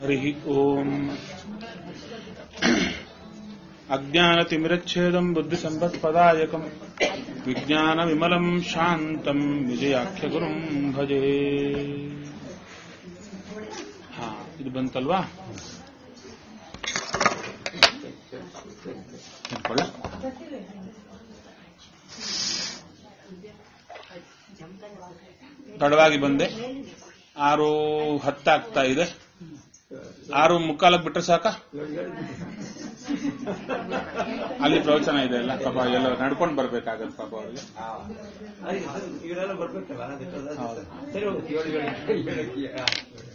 हरिः ओम् अज्ञानतिमिरच्छेदम् बुद्धिसम्पत्पदायकम् विज्ञानविमलम् शान्तम् विजयाख्यगुरुम् भजे ಹಾ ಇದು ಬಂತಲ್ವಾ ಇಟ್ಕೊಳ್ಳ ತಡವಾಗಿ ಬಂದೆ ಆರು ಹತ್ತಾಗ್ತಾ ಇದೆ ಆರು ಮುಕ್ಕಾಲಕ್ಕೆ ಬಿಟ್ರೆ ಸಾಕ ಅಲ್ಲಿ ಪ್ರವಚನ ಇದೆ ಅಲ್ಲ ಪಾಪ ಎಲ್ಲ ನಡ್ಕೊಂಡು ಬರ್ಬೇಕಾಗತ್ತೆ ಪಾಪ ಅವ್ರಿಗೆ ಇವರೆಲ್ಲ ಬರ್ಬೇಕಲ್ಲ ಅದಕ್ಕೆ ಅದು- ಹೌದು. ಸರಿ ಹೋಗುತ್ತೆ ಏಳು ಏಳು ಏಳಕ್ಕೆ. ಆ.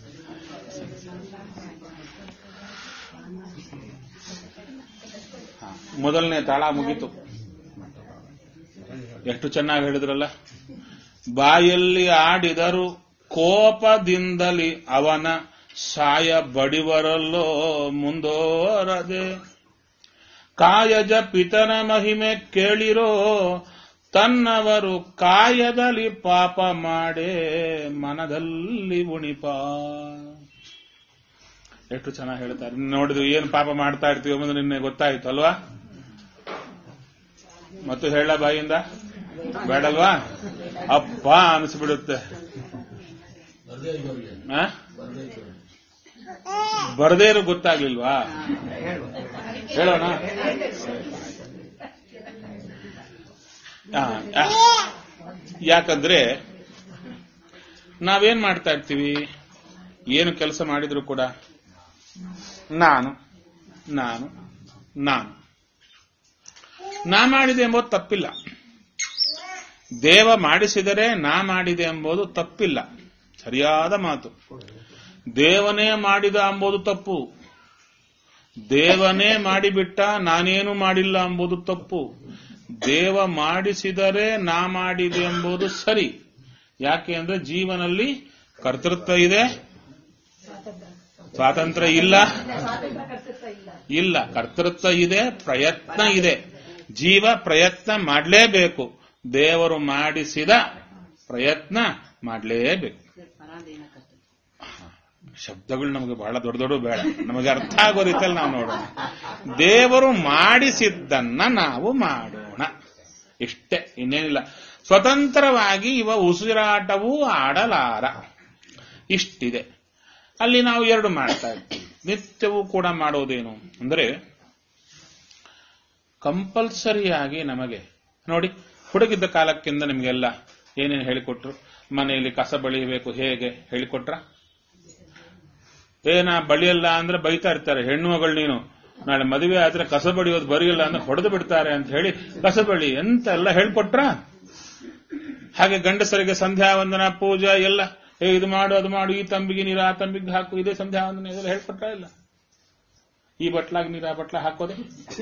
ಹಾ, ಮೊದಲನೇ ತಾಳ ಮುಗೀತು ಎಷ್ಟು ಚೆನ್ನಾಗಿ ಹೇಳಿದ್ರಲ್ಲ ಬಾಯಲ್ಲಿ ಆಡಿದರು ಕೋಪದಿಂದಲಿ ಅವನ ಸಾಯ ಬಡಿವರಲ್ಲೋ ಮುಂದೋರದೆ ಕಾಯಜ ಪಿತನ ಮಹಿಮೆ ಕೇಳಿರೋ ತನ್ನವರು ಕಾಯದಲ್ಲಿ ಪಾಪ ಮಾಡೇ ಮನದಲ್ಲಿ ಉಣಿಪ ಎಷ್ಟು ಚೆನ್ನಾಗಿ ಹೇಳ್ತಾರೆ ನೋಡಿದ್ರು ಏನು ಪಾಪ ಮಾಡ್ತಾ ಇರ್ತೀವಿ ಅನ್ನೋದು ನಿನ್ನೆ ಗೊತ್ತಾಯ್ತು ಅಲ್ವಾ ಮತ್ತು ಹೇಳ ಬಾಯಿಂದ ಬೇಡಲ್ವಾ ಅಪ್ಪ ಅನಿಸ್ಬಿಡುತ್ತೆ ಆ? ಬರ್ದೇ ಇರೋ ಗೊತ್ತಾಗ್ಲಿಲ್ವಾ ಹೇಳು. ಹೇಳೋಣ ಆ, ಆ, ಯಾಕಂದ್ರೆ ನಾವೇನ್ ಮಾಡ್ತಾ ಇರ್ತೀವಿ ಏನು ಕೆಲಸ ಮಾಡಿದ್ರು ಕೂಡ ನಾನು ನಾನು ನಾನು ನಾ ಮಾಡಿದೆ ಎಂಬುದು ತಪ್ಪಿಲ್ಲ ದೇವ ಮಾಡಿಸಿದರೆ ನಾ ಮಾಡಿದೆ ಎಂಬುದು ತಪ್ಪಿಲ್ಲ ಸರಿಯಾದ ಮಾತು ದೇವನೇ ಮಾಡಿದ ಎಂಬುದು ತಪ್ಪು ದೇವನೇ ಮಾಡಿಬಿಟ್ಟ ನಾನೇನು ಮಾಡಿಲ್ಲ ಎಂಬುದು ತಪ್ಪು ದೇವ ಮಾಡಿಸಿದರೆ ನಾ ಮಾಡಿದೆ ಎಂಬುದು ಸರಿ ಯಾಕೆ ಅಂದ್ರೆ ಜೀವನಲ್ಲಿ ಕರ್ತೃತ್ವ ಇದೆ ಸ್ವಾತಂತ್ರ್ಯ ಇಲ್ಲ ಇಲ್ಲ ಕರ್ತೃತ್ವ ಇದೆ ಪ್ರಯತ್ನ ಇದೆ ಜೀವ ಪ್ರಯತ್ನ ಮಾಡಲೇಬೇಕು ದೇವರು ಮಾಡಿಸಿದ ಪ್ರಯತ್ನ ಮಾಡಲೇಬೇಕು ಶಬ್ದಗಳು ನಮಗೆ ಬಹಳ ದೊಡ್ಡ ದೊಡ್ಡ ಬೇಡ ನಮಗೆ ಅರ್ಥ ಆಗೋ ರೀತಿಯಲ್ಲಿ ನಾವು ನೋಡೋಣ ದೇವರು ಮಾಡಿಸಿದ್ದನ್ನ ನಾವು ಮಾಡೋಣ ಇಷ್ಟೇ ಇನ್ನೇನಿಲ್ಲ ಸ್ವತಂತ್ರವಾಗಿ ಇವ ಉಸಿರಾಟವೂ ಆಡಲಾರ ಇಷ್ಟಿದೆ ಅಲ್ಲಿ ನಾವು ಎರಡು ಮಾಡ್ತಾ ಇರ್ತೀವಿ ನಿತ್ಯವೂ ಕೂಡ ಮಾಡೋದೇನು ಅಂದ್ರೆ ಕಂಪಲ್ಸರಿಯಾಗಿ ನಮಗೆ ನೋಡಿ ಹುಡುಗಿದ್ದ ಕಾಲಕ್ಕಿಂತ ನಿಮಗೆಲ್ಲ ಏನೇನು ಹೇಳಿಕೊಟ್ರು ಮನೆಯಲ್ಲಿ ಕಸ ಬಳಿಯಬೇಕು ಹೇಗೆ ಹೇಳಿಕೊಟ್ರ ಏನ ಬಳಿಯಲ್ಲ ಅಂದ್ರೆ ಬೈತಾ ಇರ್ತಾರೆ ಹೆಣ್ಣು ಮಗಳು ನೀನು ನಾಳೆ ಮದುವೆ ಆದ್ರೆ ಕಸ ಬಳಿಯೋದು ಬರಿಯಲ್ಲ ಅಂದ್ರೆ ಹೊಡೆದು ಬಿಡ್ತಾರೆ ಅಂತ ಹೇಳಿ ಕಸ ಬಳಿ ಅಂತ ಎಲ್ಲ ಹೇಳ್ಕೊಟ್ರ ಹಾಗೆ ಗಂಡಸರಿಗೆ ಸಂಧ್ಯಾ ವಂದನ ಪೂಜಾ ಎಲ್ಲ ಏ ಇದು ಮಾಡು ಅದು ಮಾಡು ಈ ತಂಬಿಗೆ ನೀರು ಆ ತಂಬಿಗೆ ಹಾಕು ಇದೇ ಸಂಧ್ಯಾ ವಂದನೆ ಇದೆಲ್ಲ ಹೇಳ್ಕೊಟ್ರ ಇಲ್ಲ ಈ ಬಟ್ಲಾಗ ನೀರು ಆ ಬಟ್ಲ ಹಾಕೋದೆ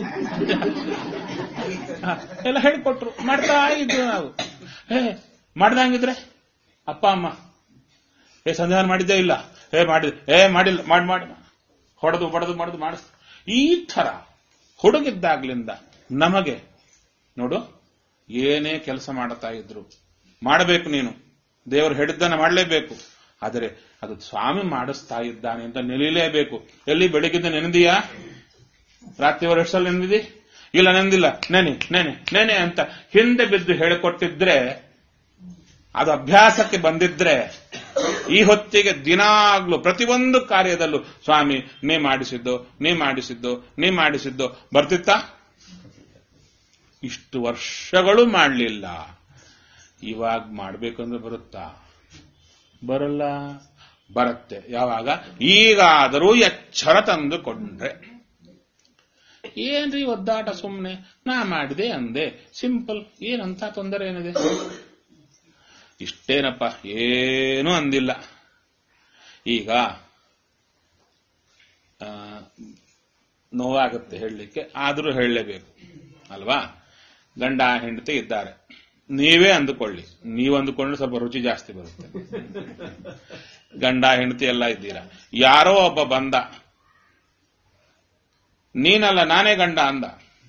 ಹ, ಎಲ್ಲ ಹೇಳ್ಕೊಟ್ರು ಮಾಡ್ತಾ ಇದ್ವಿ ನಾವು ಏ ಮಾಡ್ದಂಗಿದ್ರೆ ಅಪ್ಪ ಅಮ್ಮ ಏ ಸಂಧಾನ ಮಾಡಿದ್ದೇ ಇಲ್ಲ ಏ ಮಾಡಿದ್ ಏ ಮಾಡಿಲ್ಲ ಮಾಡಿ ಮಾಡಿ ಹೊಡೆದು ಬಡದು ಮಾಡದು ಮಾಡಿಸ್ ಈ ತರ ಹುಡುಗಿದ್ದಾಗ್ಲಿಂದ ನಮಗೆ ನೋಡು ಏನೇ ಕೆಲಸ ಮಾಡುತ್ತಾ ಇದ್ರು ಮಾಡಬೇಕು ನೀನು ದೇವರು ಹೇಳಿದ್ದನ್ನ ಮಾಡಲೇಬೇಕು ಆದರೆ ಅದು ಸ್ವಾಮಿ ಮಾಡಿಸ್ತಾ ಇದ್ದಾನೆ ಅಂತ ನೆನೆಯಲೇಬೇಕು ಎಲ್ಲಿ ಬೆಳಿಗ್ಗಿಂದ ನೆನೆದಿಯಾ ರಾತ್ರಿ ವರ್ಷದಲ್ಲಿ ನೆನೆದಿದಿ ಇಲ್ಲ ನೆನೆದಿಲ್ಲ ನೆನೆ ನೆನೆ ನೆನೆ ಅಂತ ಹಿಂದೆ ಬಿದ್ದು ಹೇಳಿಕೊಟ್ಟಿದ್ರೆ ಅದು ಅಭ್ಯಾಸಕ್ಕೆ ಬಂದಿದ್ರೆ ಈ ಹೊತ್ತಿಗೆ ದಿನಾಗ್ಲೂ ಪ್ರತಿಯೊಂದು ಕಾರ್ಯದಲ್ಲೂ ಸ್ವಾಮಿ ನೀ ಮಾಡಿಸಿದ್ದು ನೀ ಮಾಡಿಸಿದ್ದು ನೀ ಮಾಡಿಸಿದ್ದು ಬರ್ತಿತ್ತಾ ಇಷ್ಟು ವರ್ಷಗಳು ಮಾಡಲಿಲ್ಲ ಇವಾಗ ಮಾಡ್ಬೇಕಂದ್ರೆ ಬರುತ್ತಾ ಬರಲ್ಲ ಬರುತ್ತೆ ಯಾವಾಗ ಈಗಾದರೂ ಎಚ್ಚರ ತಂದುಕೊಂಡ್ರೆ ಏನ್ರಿ ಒದ್ದಾಟ ಸುಮ್ಮನೆ ನಾ ಮಾಡಿದೆ ಅಂದೆ ಸಿಂಪಲ್ ಏನಂತ ತೊಂದರೆ ಏನಿದೆ ಇಷ್ಟೇನಪ್ಪ ಏನೂ ಅಂದಿಲ್ಲ ಈಗ ಆ, ನೋವಾಗುತ್ತೆ ಹೇಳಲಿಕ್ಕೆ ಆದರೂ ಹೇಳಲೇಬೇಕು ಅಲ್ವಾ ಗಂಡ ಹೆಂಡತಿ ಇದ್ದಾರೆ ನೀವೇ ಅಂದುಕೊಳ್ಳಿ ನೀವು ಅಂದುಕೊಂಡ್ರೆ ಸ್ವಲ್ಪ ರುಚಿ ಜಾಸ್ತಿ ಬರುತ್ತೆ ಗಂಡ ಹೆಂಡತಿ ಎಲ್ಲ ಇದ್ದೀರಾ ಯಾರೋ ಒಬ್ಬ ಬಂದ ನೀನಲ್ಲ ನಾನೇ ಗಂಡ ಅಂದ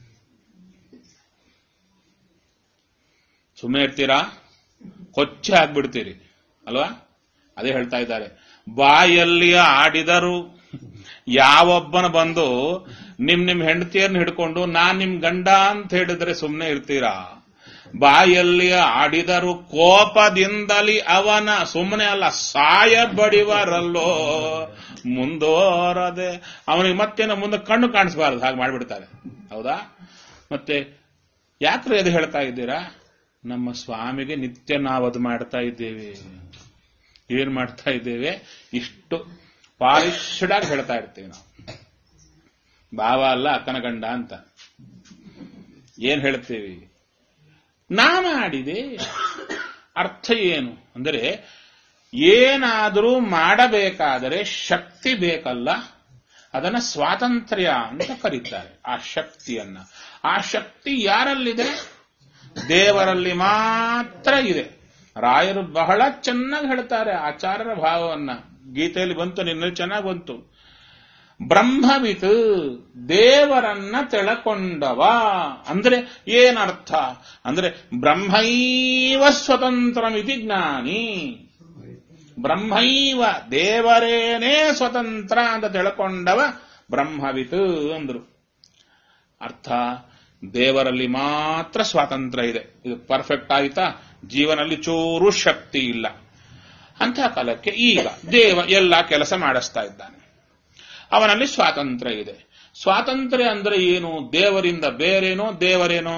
ಸುಮ್ಮನೆ ಇರ್ತೀರಾ ಕೊಚ್ಚೆ ಆಗ್ಬಿಡ್ತೀರಿ ಅಲ್ವಾ ಅದೇ ಹೇಳ್ತಾ ಇದ್ದಾರೆ ಬಾಯಲ್ಲಿ ಆಡಿದರು ಯಾವೊಬ್ಬನ ಬಂದು ನಿಮ್ ನಿಮ್ ಹೆಂಡತಿಯರ್ನ ಹಿಡ್ಕೊಂಡು ನಾನ್ ನಿಮ್ ಗಂಡ ಅಂತ ಹೇಳಿದ್ರೆ ಸುಮ್ನೆ ಇರ್ತೀರಾ ಬಾಯಲ್ಲಿ ಆಡಿದರು ಕೋಪದಿಂದಲಿ ಅವನ ಸುಮ್ಮನೆ ಅಲ್ಲ ಸಾಯ ಬಡಿವರಲ್ಲೋ ಮುಂದೋರದೆ ಅವನಿಗೆ ಮತ್ತೇನೋ ಮುಂದೆ ಕಣ್ಣು ಕಾಣಿಸಬಾರದು ಹಾಗೆ ಮಾಡಿಬಿಡ್ತಾರೆ ಹೌದಾ ಮತ್ತೆ ಯಾಕ್ರೆ ಅದು ಹೇಳ್ತಾ ಇದ್ದೀರಾ ನಮ್ಮ ಸ್ವಾಮಿಗೆ ನಿತ್ಯ ನಾವು ಅದು ಮಾಡ್ತಾ ಇದ್ದೇವೆ ಏನ್ ಮಾಡ್ತಾ ಇದ್ದೇವೆ ಇಷ್ಟು ಪಾಲಿಶ್ಡ್ ಆಗಿ ಹೇಳ್ತಾ ಇರ್ತೀವಿ ನಾವು ಭಾವ ಅಲ್ಲ ಅಕ್ಕನ ಗಂಡ ಅಂತ ಏನ್ ಹೇಳ್ತೀವಿ ನಾ ಮಾಡಿದೆ ಅರ್ಥ ಏನು ಅಂದರೆ ಏನಾದರೂ ಮಾಡಬೇಕಾದರೆ ಶಕ್ತಿ ಬೇಕಲ್ಲ ಅದನ್ನ ಸ್ವಾತಂತ್ರ್ಯ ಅಂತ ಕರೀತಾರೆ ಆ ಶಕ್ತಿಯನ್ನ ಆ ಶಕ್ತಿ ಯಾರಲ್ಲಿದೆ ದೇವರಲ್ಲಿ ಮಾತ್ರ ಇದೆ ರಾಯರು ಬಹಳ ಚೆನ್ನಾಗಿ ಹೇಳ್ತಾರೆ ಆಚಾರ್ಯರ ಭಾವವನ್ನ ಗೀತೆಯಲ್ಲಿ ಬಂತು ನಿನ್ನಲ್ಲಿ ಚೆನ್ನಾಗಿ ಬಂತು ಬ್ರಹ್ಮವಿತ್ ದೇವರನ್ನ ತಿಳಕೊಂಡವ ಅಂದ್ರೆ ಏನರ್ಥ ಅಂದ್ರೆ ಬ್ರಹ್ಮೈವ ಸ್ವತಂತ್ರಮಿತಿ ಜ್ಞಾನಿ ಬ್ರಹ್ಮೈವ ದೇವರೇನೇ ಸ್ವತಂತ್ರ ಅಂತ ತಿಳ್ಕೊಂಡವ ಬ್ರಹ್ಮವಿತ್ ಅಂದ್ರು ಅರ್ಥ ದೇವರಲ್ಲಿ ಮಾತ್ರ ಸ್ವಾತಂತ್ರ್ಯ ಇದೆ ಇದು ಪರ್ಫೆಕ್ಟ್ ಆಯ್ತಾ ಜೀವನಲ್ಲಿ ಚೂರು ಶಕ್ತಿ ಇಲ್ಲ ಅಂತ ಕಾಲಕ್ಕೆ ಈಗ ದೇವ ಎಲ್ಲ ಕೆಲಸ ಮಾಡಿಸ್ತಾ ಇದ್ದಾನೆ ಅವನಲ್ಲಿ ಸ್ವಾತಂತ್ರ್ಯ ಇದೆ ಸ್ವಾತಂತ್ರ್ಯ ಅಂದ್ರೆ ಏನು ದೇವರಿಂದ ಬೇರೇನೋ ದೇವರೇನೋ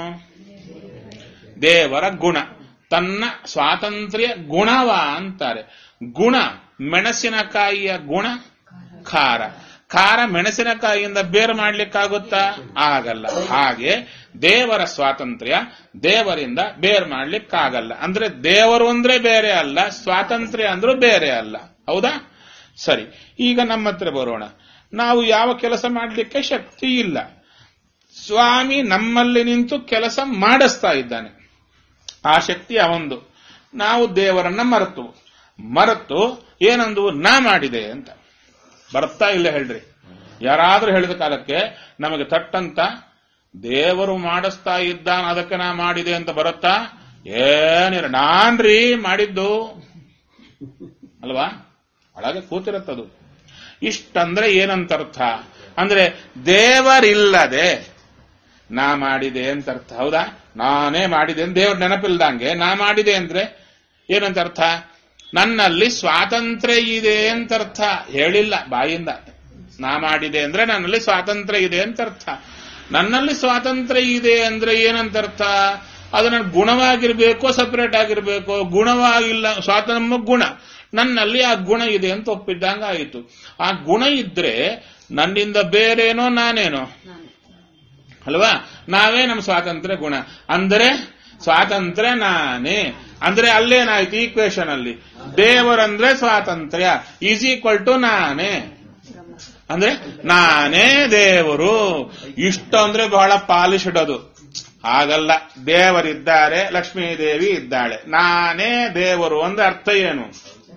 ದೇವರ ಗುಣ ತನ್ನ ಸ್ವಾತಂತ್ರ್ಯ ಗುಣವ ಅಂತಾರೆ ಗುಣ ಮೆಣಸಿನಕಾಯಿಯ ಗುಣ ಖಾರ ಖಾರ ಮೆಣಸಿನಕಾಯಿಯಿಂದ ಬೇರೆ ಮಾಡ್ಲಿಕ್ಕಾಗುತ್ತಾ ಆಗಲ್ಲ ಹಾಗೆ ದೇವರ ಸ್ವಾತಂತ್ರ್ಯ ದೇವರಿಂದ ಬೇರೆ ಮಾಡ್ಲಿಕ್ಕಾಗಲ್ಲ ಅಂದ್ರೆ ದೇವರು ಅಂದ್ರೆ ಬೇರೆ ಅಲ್ಲ ಸ್ವಾತಂತ್ರ್ಯ ಅಂದ್ರೂ ಬೇರೆ ಅಲ್ಲ ಹೌದಾ ಸರಿ ಈಗ ನಮ್ಮ ಹತ್ರ ಬರೋಣ ನಾವು ಯಾವ ಕೆಲಸ ಮಾಡಲಿಕ್ಕೆ ಶಕ್ತಿ ಇಲ್ಲ ಸ್ವಾಮಿ ನಮ್ಮಲ್ಲಿ ನಿಂತು ಕೆಲಸ ಮಾಡಿಸ್ತಾ ಇದ್ದಾನೆ ಆ ಶಕ್ತಿ ಅವಂದು ನಾವು ದೇವರನ್ನ ಮರೆತು ಮರೆತು ಏನಂದು ನಾ ಮಾಡಿದೆ ಅಂತ ಬರ್ತಾ ಇಲ್ಲ ಹೇಳ್ರಿ ಯಾರಾದ್ರೂ ಹೇಳಿದ ಕಾಲಕ್ಕೆ ನಮಗೆ ತಟ್ಟಂತ ದೇವರು ಮಾಡಿಸ್ತಾ ಇದ್ದಾನ ಅದಕ್ಕೆ ನಾ ಮಾಡಿದೆ ಅಂತ ಬರುತ್ತಾ ಏನಿರ ನಾನ್ರಿ ಮಾಡಿದ್ದು ಅಲ್ವಾ ಒಳಗೆ ಕೂತಿರುತ್ತದು ಇಷ್ಟಂದ್ರೆ ಏನಂತರ್ಥ ಅಂದ್ರೆ ದೇವರಿಲ್ಲದೆ ನಾ ಮಾಡಿದೆ ಅಂತ ಅರ್ಥ ಹೌದಾ ನಾನೇ ಮಾಡಿದೆ ಅಂತ ದೇವ್ರ ನೆನಪಿಲ್ದಂಗೆ ನಾ ಮಾಡಿದೆ ಅಂದ್ರೆ ಏನಂತ ಅರ್ಥ ನನ್ನಲ್ಲಿ ಸ್ವಾತಂತ್ರ್ಯ ಇದೆ ಅಂತ ಅರ್ಥ ಹೇಳಿಲ್ಲ ಬಾಯಿಂದ ನಾ ಮಾಡಿದೆ ಅಂದ್ರೆ ನನ್ನಲ್ಲಿ ಸ್ವಾತಂತ್ರ್ಯ ಇದೆ ಅಂತ ಅರ್ಥ ನನ್ನಲ್ಲಿ ಸ್ವಾತಂತ್ರ್ಯ ಇದೆ ಅಂದ್ರೆ ಏನಂತ ಅರ್ಥ ಅದು ನನ್ನ ಗುಣವಾಗಿರ್ಬೇಕು ಸಪರೇಟ್ ಆಗಿರ್ಬೇಕು ಗುಣವಾಗಿಲ್ಲ ಸ್ವಾತಂತ್ರ್ಯ ಗುಣ ನನ್ನಲ್ಲಿ ಆ ಗುಣ ಇದೆ ಅಂತ ಒಪ್ಪಿದ್ದಂಗ ಆಯಿತು ಆ ಗುಣ ಇದ್ರೆ ನನ್ನಿಂದ ಬೇರೇನೋ ನಾನೇನೋ ಅಲ್ವಾ ನಾವೇ ನಮ್ಮ ಸ್ವಾತಂತ್ರ್ಯ ಗುಣ ಅಂದರೆ ಸ್ವಾತಂತ್ರ್ಯ ನಾನೇ ಅಂದ್ರೆ ಅಲ್ಲೇನಾಯ್ತು ಈಕ್ವೇಶನ್ ಅಲ್ಲಿ ದೇವರಂದ್ರೆ ಸ್ವಾತಂತ್ರ್ಯ ಈಸ್ ಈಕ್ವಲ್ ಟು ನಾನೇ ಅಂದ್ರೆ ನಾನೇ ದೇವರು ಇಷ್ಟು ಅಂದ್ರೆ ಬಹಳ ಪಾಲಿಶ್ಡ್ ಅದು ಹಾಗಲ್ಲ ದೇವರಿದ್ದಾರೆ ಲಕ್ಷ್ಮೀ ದೇವಿ ಇದ್ದಾಳೆ ನಾನೇ ದೇವರು ಅಂದ್ರೆ ಅರ್ಥ ಏನು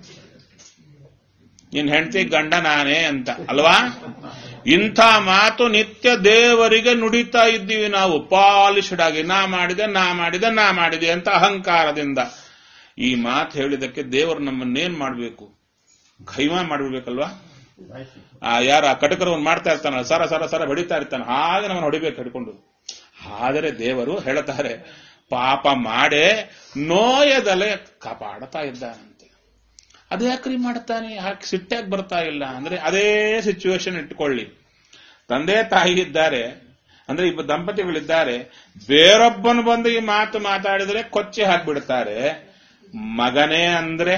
ನಿನ್ ಹೆಂಡತಿ ಗಂಡ ನಾನೇ ಅಂತ ಅಲ್ವಾ ಇಂಥ ಮಾತು ನಿತ್ಯ ದೇವರಿಗೆ ನುಡಿತಾ ಇದ್ದೀವಿ ನಾವು ಪಾಲಿಶ್ಡ್ ಆಗಿ ನಾ ಮಾಡಿದೆ ನಾ ಮಾಡಿದೆ ನಾ ಮಾಡಿದೆ ಅಂತ ಅಹಂಕಾರದಿಂದ ಈ ಮಾತು ಹೇಳಿದಕ್ಕೆ ದೇವರು ನಮ್ಮನ್ನೇನ್ ಮಾಡಬೇಕು ಖೈಮಾ ಮಾಡ್ಬಿಡ್ಬೇಕಲ್ವಾ ಆ ಯಾರ ಕಟಕರವನ್ನು ಮಾಡ್ತಾ ಇರ್ತಾನಲ್ಲ ಸರ ಸರ ಸರ ಹೊಡಿತಾ ಇರ್ತಾನೆ ಹಾಗೆ ನಮ್ಮನ್ನು ಹೊಡಿಬೇಕು ಹಿಡ್ಕೊಂಡು ಆದರೆ ದೇವರು ಹೇಳ್ತಾರೆ ಪಾಪ ಮಾಡೇ ನೋಯದಲೆ ಕಾಪಾಡ್ತಾ ಇದ್ದಾನಂತೆ ಅದ್ಯಾಕ್ರಿ ಮಾಡ್ತಾನೆ ಯಾಕೆ ಸಿಟ್ಟಾಗಿ ಬರ್ತಾ ಇಲ್ಲ ಅಂದ್ರೆ ಅದೇ ಸಿಚುವೇಶನ್ ಇಟ್ಕೊಳ್ಳಿ ತಂದೆ ತಾಯಿ ಇದ್ದಾರೆ ಅಂದ್ರೆ ಇಬ್ಬ ದಂಪತಿಗಳಿದ್ದಾರೆ ಬೇರೊಬ್ಬನು ಬಂದು ಈ ಮಾತು ಮಾತಾಡಿದ್ರೆ ಕೊಚ್ಚಿ ಹಾಕ್ಬಿಡ್ತಾರೆ ಮಗನೇ ಅಂದ್ರೆ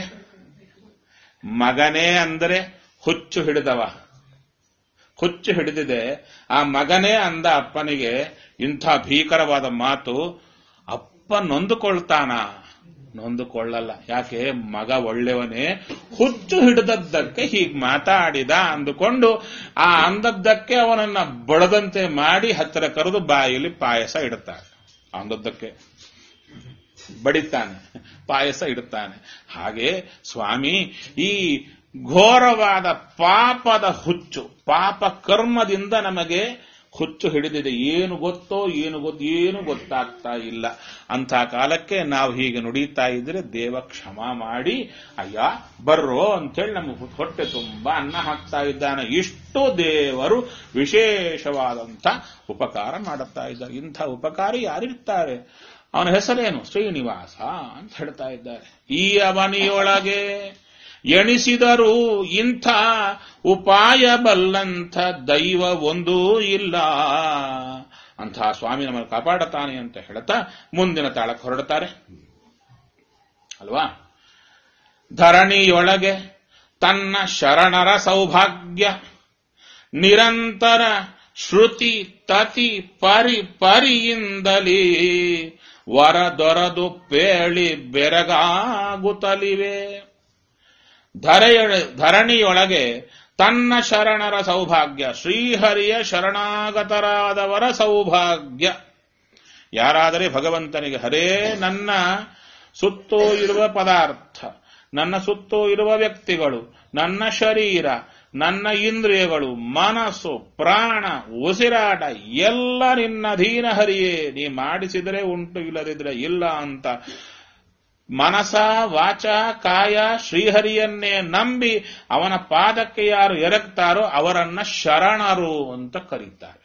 ಮಗನೇ ಅಂದ್ರೆ ಹುಚ್ಚು ಹಿಡಿದವ ಹುಚ್ಚು ಹಿಡಿದಿದೆ ಆ ಮಗನೇ ಅಂದ ಅಪ್ಪನಿಗೆ ಇಂಥ ಭೀಕರವಾದ ಮಾತು ಅಪ್ಪ ನೊಂದುಕೊಳ್ತಾನ ನೊಂದುಕೊಳ್ಳಲ್ಲ ಯಾಕೆ ಮಗ ಒಳ್ಳೆಯವನೇ ಹುಚ್ಚು ಹಿಡಿದದ್ದಕ್ಕೆ ಹೀಗೆ ಮಾತಾಡಿದ ಅಂದುಕೊಂಡು ಆ ಅಂದದ್ದಕ್ಕೆ ಅವನನ್ನ ಬಡದಂತೆ ಮಾಡಿ ಹತ್ತಿರ ಕರೆದು ಬಾಯಲ್ಲಿ ಪಾಯಸ ಇಡುತ್ತಾರೆ ಅಂದದ್ದಕ್ಕೆ ಬಡಿತಾನೆ ಪಾಯಸ ಇಡುತ್ತಾನೆ ಹಾಗೆ ಸ್ವಾಮಿ ಈ ಘೋರವಾದ ಪಾಪದ ಹುಚ್ಚು ಪಾಪ ಕರ್ಮದಿಂದ ನಮಗೆ ಹುಚ್ಚು ಹಿಡಿದಿದೆ ಏನು ಗೊತ್ತೋ ಏನು ಗೊತ್ತು ಏನು ಗೊತ್ತಾಗ್ತಾ ಇಲ್ಲ ಅಂಥ ಕಾಲಕ್ಕೆ ನಾವು ಹೀಗೆ ನುಡಿತಾ ಇದ್ರೆ ದೇವ ಕ್ಷಮ ಮಾಡಿ ಅಯ್ಯ ಬರ್ರೋ ಅಂತೇಳಿ ನಮಗೆ ಹೊಟ್ಟೆ ತುಂಬಾ ಅನ್ನ ಹಾಕ್ತಾ ಇದ್ದಾನೆ ಇಷ್ಟು ದೇವರು ವಿಶೇಷವಾದಂಥ ಉಪಕಾರ ಮಾಡುತ್ತಾ ಇದ್ದಾರೆ ಇಂಥ ಉಪಕಾರಿ ಯಾರಿರ್ತಾರೆ ಅವನ ಹೆಸರೇನು ಶ್ರೀನಿವಾಸ ಅಂತ ಹೇಳ್ತಾ ಇದ್ದಾರೆ ಈ ಅವನಿಯೊಳಗೆ ಎಣಿಸಿದರೂ ಇಂಥ ಉಪಾಯ ಬಲ್ಲಂಥ ದೈವ ಒಂದೂ ಇಲ್ಲ ಅಂತಹ ಸ್ವಾಮಿ ನಮ್ಮನ್ನು ಕಾಪಾಡುತ್ತಾನೆ ಅಂತ ಹೇಳ್ತಾ ಮುಂದಿನ ತಾಳಕ್ಕೆ ಹೊರಡುತ್ತಾರೆ ಅಲ್ವಾ ಧರಣಿಯೊಳಗೆ ತನ್ನ ಶರಣರ ಸೌಭಾಗ್ಯ ನಿರಂತರ ಶ್ರುತಿ ತತಿ ಪರಿ ಪರಿಯಿಂದಲೇ ವರ ದೊರದು ಪೇಳಿ ಬೆರಗಾಗುತ್ತಲಿವೆ ಧರೆಯ ಧರಣಿಯೊಳಗೆ ತನ್ನ ಶರಣರ ಸೌಭಾಗ್ಯ ಶ್ರೀಹರಿಯ ಶರಣಾಗತರಾದವರ ಸೌಭಾಗ್ಯ ಯಾರಾದರೆ ಭಗವಂತನಿಗೆ ಹರೇ ನನ್ನ ಸುತ್ತೂ ಇರುವ ಪದಾರ್ಥ ನನ್ನ ಸುತ್ತೂ ಇರುವ ವ್ಯಕ್ತಿಗಳು ನನ್ನ ಶರೀರ ನನ್ನ ಇಂದ್ರಿಯಗಳು ಮನಸ್ಸು ಪ್ರಾಣ ಉಸಿರಾಟ ಎಲ್ಲ ನಿನ್ನ ಅಧೀನ ಹರಿಯೇ ನೀ ಮಾಡಿಸಿದರೆ ಉಂಟು ಇಲ್ಲದಿದ್ರೆ ಇಲ್ಲ ಅಂತ ಮನಸ ವಾಚ ಕಾಯ ಶ್ರೀಹರಿಯನ್ನೇ ನಂಬಿ ಅವನ ಪಾದಕ್ಕೆ ಯಾರು ಎರಗ್ತಾರೋ ಅವರನ್ನ ಶರಣರು ಅಂತ ಕರೀತಾರೆ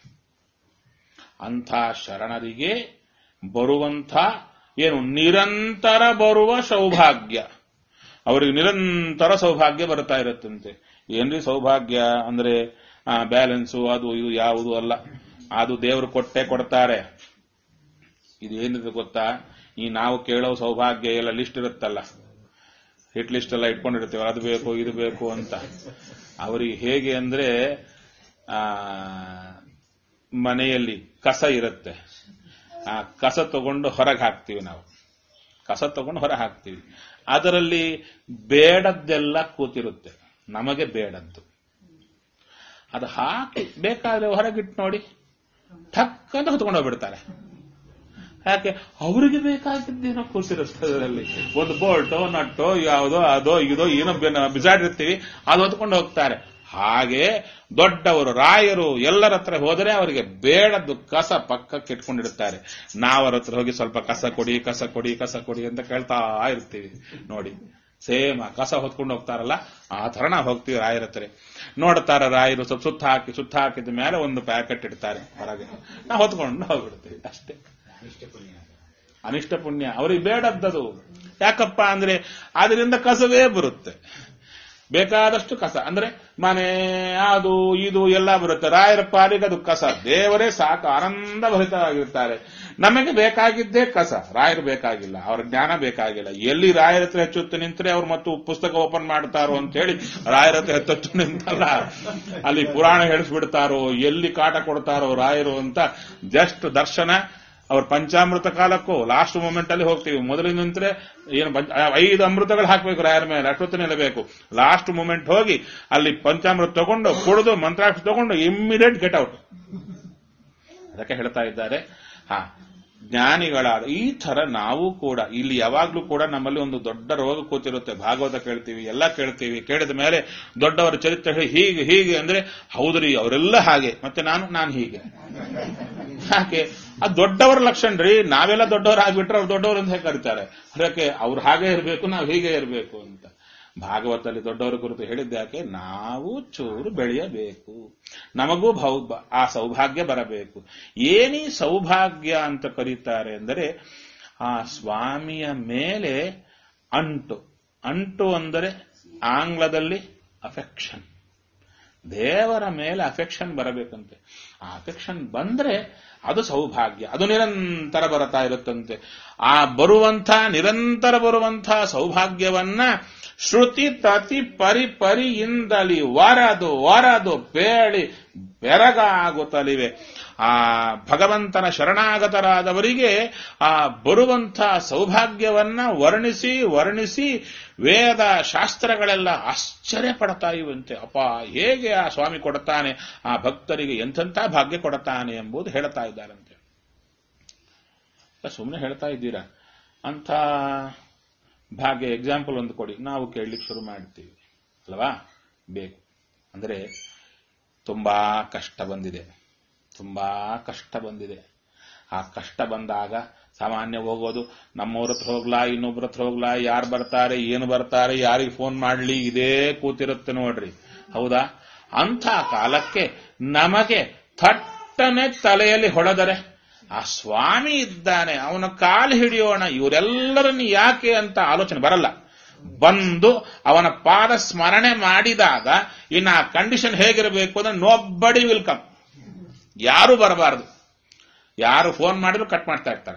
ಅಂಥ ಶರಣರಿಗೆ ಬರುವಂಥ ಏನು ನಿರಂತರ ಬರುವ ಸೌಭಾಗ್ಯ ಅವರಿಗೆ ನಿರಂತರ ಸೌಭಾಗ್ಯ ಬರ್ತಾ ಇರುತ್ತಂತೆ ಏನ್ರಿ ಸೌಭಾಗ್ಯ ಅಂದ್ರೆ ಬ್ಯಾಲೆನ್ಸು ಅದು ಇದು ಯಾವುದು ಅಲ್ಲ ಅದು ದೇವರು ಕೊಟ್ಟೆ ಕೊಡ್ತಾರೆ ಇದೇನಿದೆ ಗೊತ್ತಾ ಈ ನಾವು ಕೇಳೋ ಸೌಭಾಗ್ಯ ಎಲ್ಲ ಲಿಸ್ಟ್ ಇರುತ್ತಲ್ಲ ಹಿಟ್ ಲಿಸ್ಟ್ ಎಲ್ಲ ಇಟ್ಕೊಂಡಿರ್ತೀವಿ ಅದು ಬೇಕು ಇದು ಬೇಕು ಅಂತ ಅವರಿಗೆ ಹೇಗೆ ಅಂದ್ರೆ ಆ ಮನೆಯಲ್ಲಿ ಕಸ ಇರುತ್ತೆ ಆ ಕಸ ತಗೊಂಡು ಹೊರಗೆ ಹಾಕ್ತೀವಿ ನಾವು ಕಸ ತಗೊಂಡು ಹೊರ ಹಾಕ್ತೀವಿ ಅದರಲ್ಲಿ ಬೇಡದ್ದೆಲ್ಲ ಕೂತಿರುತ್ತೆ ನಮಗೆ ಬೇಡದ್ದು ಅದು ಹಾಕಿ ಬೇಕಾದ್ರೆ ಹೊರಗಿಟ್ಟು ನೋಡಿ ಠಕ್ ಅಂತ ಹೊತ್ಕೊಂಡು ಹೋಗ್ಬಿಡ್ತಾರೆ ಯಾಕೆ ಅವರಿಗೆ ಬೇಕಾಗಿದ್ದೇನೋ ಕೂಸಿರುತ್ತೆ ಅದರಲ್ಲಿ ಒಂದು ಬೋಲ್ಟೋ ನಟ್ಟೋ ಯಾವುದೋ ಅದೋ ಇದೋ ಏನೋ ಬಿಸಾಡಿರ್ತೀವಿ ಅದು ಹೊತ್ಕೊಂಡು ಹೋಗ್ತಾರೆ ಹಾಗೆ ದೊಡ್ಡವರು ರಾಯರು ಎಲ್ಲರ ಹತ್ರ ಹೋದರೆ ಅವರಿಗೆ ಬೇಡದ್ದು ಕಸ ಪಕ್ಕಕ್ಕೆ ಇಟ್ಕೊಂಡಿರ್ತಾರೆ ನಾವರ ಹತ್ರ ಹೋಗಿ ಸ್ವಲ್ಪ ಕಸ ಕೊಡಿ ಕಸ ಕೊಡಿ ಕಸ ಕೊಡಿ ಅಂತ ಕೇಳ್ತಾ ಇರ್ತೀವಿ ನೋಡಿ ಸೇಮ್ ಆ ಕಸ ಹೊತ್ಕೊಂಡು ಹೋಗ್ತಾರಲ್ಲ ಆ ತರ ನಾವು ಹೋಗ್ತೀವಿ ರಾಯರ ಹತ್ರ ನೋಡ್ತಾರ ರಾಯರು ಸ್ವಲ್ಪ ಸುತ್ತ ಹಾಕಿ ಸುತ್ತ ಹಾಕಿದ ಮೇಲೆ ಒಂದು ಪ್ಯಾಕೆಟ್ ಇಡ್ತಾರೆ ಹೊರಗೆ ನಾವು ಹೊತ್ಕೊಂಡು ಹೋಗ್ಬಿಡ್ತೀವಿ ಅಷ್ಟೇ ಅನಿಷ್ಟ ಪುಣ್ಯ ಅವ್ರಿಗೆ ಬೇಡದ್ದದು ಯಾಕಪ್ಪ ಅಂದ್ರೆ ಅದರಿಂದ ಕಸವೇ ಬರುತ್ತೆ ಬೇಕಾದಷ್ಟು ಕಸ ಅಂದ್ರೆ ಮನೆ ಅದು ಇದು ಎಲ್ಲ ಬರುತ್ತೆ ರಾಯರ ಪಾಲಿಗೆ ಅದು ಕಸ ದೇವರೇ ಸಾಕು ಆನಂದ ಭರಿತವಾಗಿರ್ತಾರೆ ನಮಗೆ ಬೇಕಾಗಿದ್ದೇ ಕಸ ರಾಯರು ಬೇಕಾಗಿಲ್ಲ ಅವ್ರ ಜ್ಞಾನ ಬೇಕಾಗಿಲ್ಲ ಎಲ್ಲಿ ರಾಯರ ಹತ್ರ ಹೆಚ್ಚುತ್ತು ನಿಂತರೆ ಅವ್ರು ಮತ್ತು ಪುಸ್ತಕ ಓಪನ್ ಮಾಡ್ತಾರೋ ಅಂತ ಹೇಳಿ ರಾಯರ ಹತ್ರ ಹೆಚ್ಚು ನಿಂತಲ್ಲ ಅಲ್ಲಿ ಪುರಾಣ ಹೇಳಿಸ್ಬಿಡ್ತಾರೋ ಎಲ್ಲಿ ಕಾಟ ಕೊಡ್ತಾರೋ ರಾಯರು ಅಂತ ಜಸ್ಟ್ ದರ್ಶನ ಅವ್ರ ಪಂಚಾಮೃತ ಕಾಲಕ್ಕೂ ಲಾಸ್ಟ್ ಮೂಮೆಂಟ್ ಅಲ್ಲಿ ಹೋಗ್ತೀವಿ ಮೊದಲಿನ ನಿಂತರೆ ಏನು ಐದು ಅಮೃತಗಳು ಹಾಕಬೇಕು ರಾಯರ ಮೇಲೆ ಅಷ್ಟೊತ್ತು ನಿಲ್ಲಬೇಕು ಲಾಸ್ಟ್ ಮೂಮೆಂಟ್ ಹೋಗಿ ಅಲ್ಲಿ ಪಂಚಾಮೃತ ತಗೊಂಡು ಕುಡಿದು ಮಂತ್ರಾಕ್ಷ ತಗೊಂಡು ಇಮ್ಮಿಡಿಯೇಟ್ ಗೆಟ್ ಔಟ್ ಅದಕ್ಕೆ ಹೇಳ್ತಾ ಇದ್ದಾರೆ ಹಾ ಜ್ಞಾನಿಗಳಾದ ಈ ತರ ನಾವು ಕೂಡ ಇಲ್ಲಿ ಯಾವಾಗ್ಲೂ ಕೂಡ ನಮ್ಮಲ್ಲಿ ಒಂದು ದೊಡ್ಡ ರೋಗ ಕೂತಿರುತ್ತೆ ಭಾಗವತ ಕೇಳ್ತೀವಿ ಎಲ್ಲ ಕೇಳ್ತೀವಿ ಕೇಳಿದ ಮೇಲೆ ದೊಡ್ಡವರ ಚರಿತ್ರೆ ಹೇಳಿ ಹೀಗೆ ಹೀಗೆ ಅಂದ್ರೆ ಹೌದ್ರಿ ಅವರೆಲ್ಲ ಹಾಗೆ ಮತ್ತೆ ನಾನು ನಾನು ಹೀಗೆ ಯಾಕೆ ಅದು ದೊಡ್ಡವರ ಲಕ್ಷಣ ರೀ ನಾವೆಲ್ಲ ದೊಡ್ಡವರು ಆಗ್ಬಿಟ್ರೆ ಅವ್ರು ದೊಡ್ಡವರು ಅಂತ ಹೇಗೆ ಕರೀತಾರೆ ಅದಕ್ಕೆ ಅವ್ರು ಹಾಗೆ ಇರಬೇಕು ನಾವು ಹೀಗೆ ಇರಬೇಕು ಅಂತ ಭಾಗವತಲ್ಲಿ ದೊಡ್ಡವರ ಕುರಿತು ಹೇಳಿದ್ಯಾಕೆ ನಾವು ಚೂರು ಬೆಳೆಯಬೇಕು ನಮಗೂ ಭೌ ಆ ಸೌಭಾಗ್ಯ ಬರಬೇಕು ಏನೀ ಸೌಭಾಗ್ಯ ಅಂತ ಕರೀತಾರೆ ಅಂದರೆ ಆ ಸ್ವಾಮಿಯ ಮೇಲೆ ಅಂಟು ಅಂಟು ಅಂದರೆ ಆಂಗ್ಲದಲ್ಲಿ ಅಫೆಕ್ಷನ್ ದೇವರ ಮೇಲೆ ಅಫೆಕ್ಷನ್ ಬರಬೇಕಂತೆ ಆ ಅಫೆಕ್ಷನ್ ಬಂದ್ರೆ ಅದು ಸೌಭಾಗ್ಯ ಅದು ನಿರಂತರ ಬರುತ್ತಾ ಇರುತ್ತಂತೆ ಆ ಬರುವಂಥ ನಿರಂತರ ಬರುವಂಥ ಸೌಭಾಗ್ಯವನ್ನ ಶ್ರುತಿ ತತಿ ಪರಿ ಪರಿಯಿಂದಲಿ ವರದು ವರದು ಬೇಳಿ ಬೆರಗಾಗುತ್ತಲಿವೆ ಆ ಭಗವಂತನ ಶರಣಾಗತರಾದವರಿಗೆ ಆ ಬರುವಂಥ ಸೌಭಾಗ್ಯವನ್ನ ವರ್ಣಿಸಿ ವರ್ಣಿಸಿ ವೇದ ಶಾಸ್ತ್ರಗಳೆಲ್ಲ ಆಶ್ಚರ್ಯ ಪಡ್ತಾ ಇವಂತೆ ಅಪ್ಪ ಹೇಗೆ ಆ ಸ್ವಾಮಿ ಕೊಡುತ್ತಾನೆ ಆ ಭಕ್ತರಿಗೆ ಎಂಥೆಂಥ ಭಾಗ್ಯ ಕೊಡುತ್ತಾನೆ ಎಂಬುದು ಹೇಳ್ತಾ ಇದ್ದಾರಂತೆ ಸುಮ್ಮನೆ ಹೇಳ್ತಾ ಇದ್ದೀರಾ ಅಂಥ ಭಾಗ್ಯ ಎಕ್ಸಾಂಪಲ್ ಒಂದು ಕೊಡಿ ನಾವು ಕೇಳಲಿಕ್ಕೆ ಶುರು ಮಾಡ್ತೀವಿ ಅಲ್ವಾ ಬೇಕು ಅಂದರೆ ತುಂಬಾ ಕಷ್ಟ ಬಂದಿದೆ ತುಂಬಾ ಕಷ್ಟ ಬಂದಿದೆ ಆ ಕಷ್ಟ ಬಂದಾಗ ಸಾಮಾನ್ಯ ಹೋಗೋದು ನಮ್ಮವ್ರ ಹತ್ರ ಹೋಗ್ಲಾ ಇನ್ನೊಬ್ರ ಹತ್ರ ಹೋಗ್ಲಾ ಯಾರು ಬರ್ತಾರೆ ಏನು ಬರ್ತಾರೆ ಯಾರಿಗೆ ಫೋನ್ ಮಾಡ್ಲಿ ಇದೇ ಕೂತಿರುತ್ತೆ ನೋಡ್ರಿ ಹೌದಾ ಅಂಥ ಕಾಲಕ್ಕೆ ನಮಗೆ ಥಟ್ಟನೆ ತಲೆಯಲ್ಲಿ ಹೊಡೆದರೆ ಆ ಸ್ವಾಮಿ ಇದ್ದಾನೆ ಅವನ ಕಾಲು ಹಿಡಿಯೋಣ ಇವರೆಲ್ಲರನ್ನು ಯಾಕೆ ಅಂತ ಆಲೋಚನೆ ಬರಲ್ಲ ಬಂದು ಅವನ ಪಾದ ಸ್ಮರಣೆ ಮಾಡಿದಾಗ ಇನ್ನು ಆ ಕಂಡೀಷನ್ ಹೇಗಿರಬೇಕು ಅಂದ್ರೆ ನೋಬಡಿ ವಿಲ್ ಕಮ್ ಯಾರು ಬರಬಾರದು ಯಾರು ಫೋನ್ ಮಾಡಿದ್ರು ಕಟ್ ಮಾಡ್ತಾ ಇರ್ತಾರೆ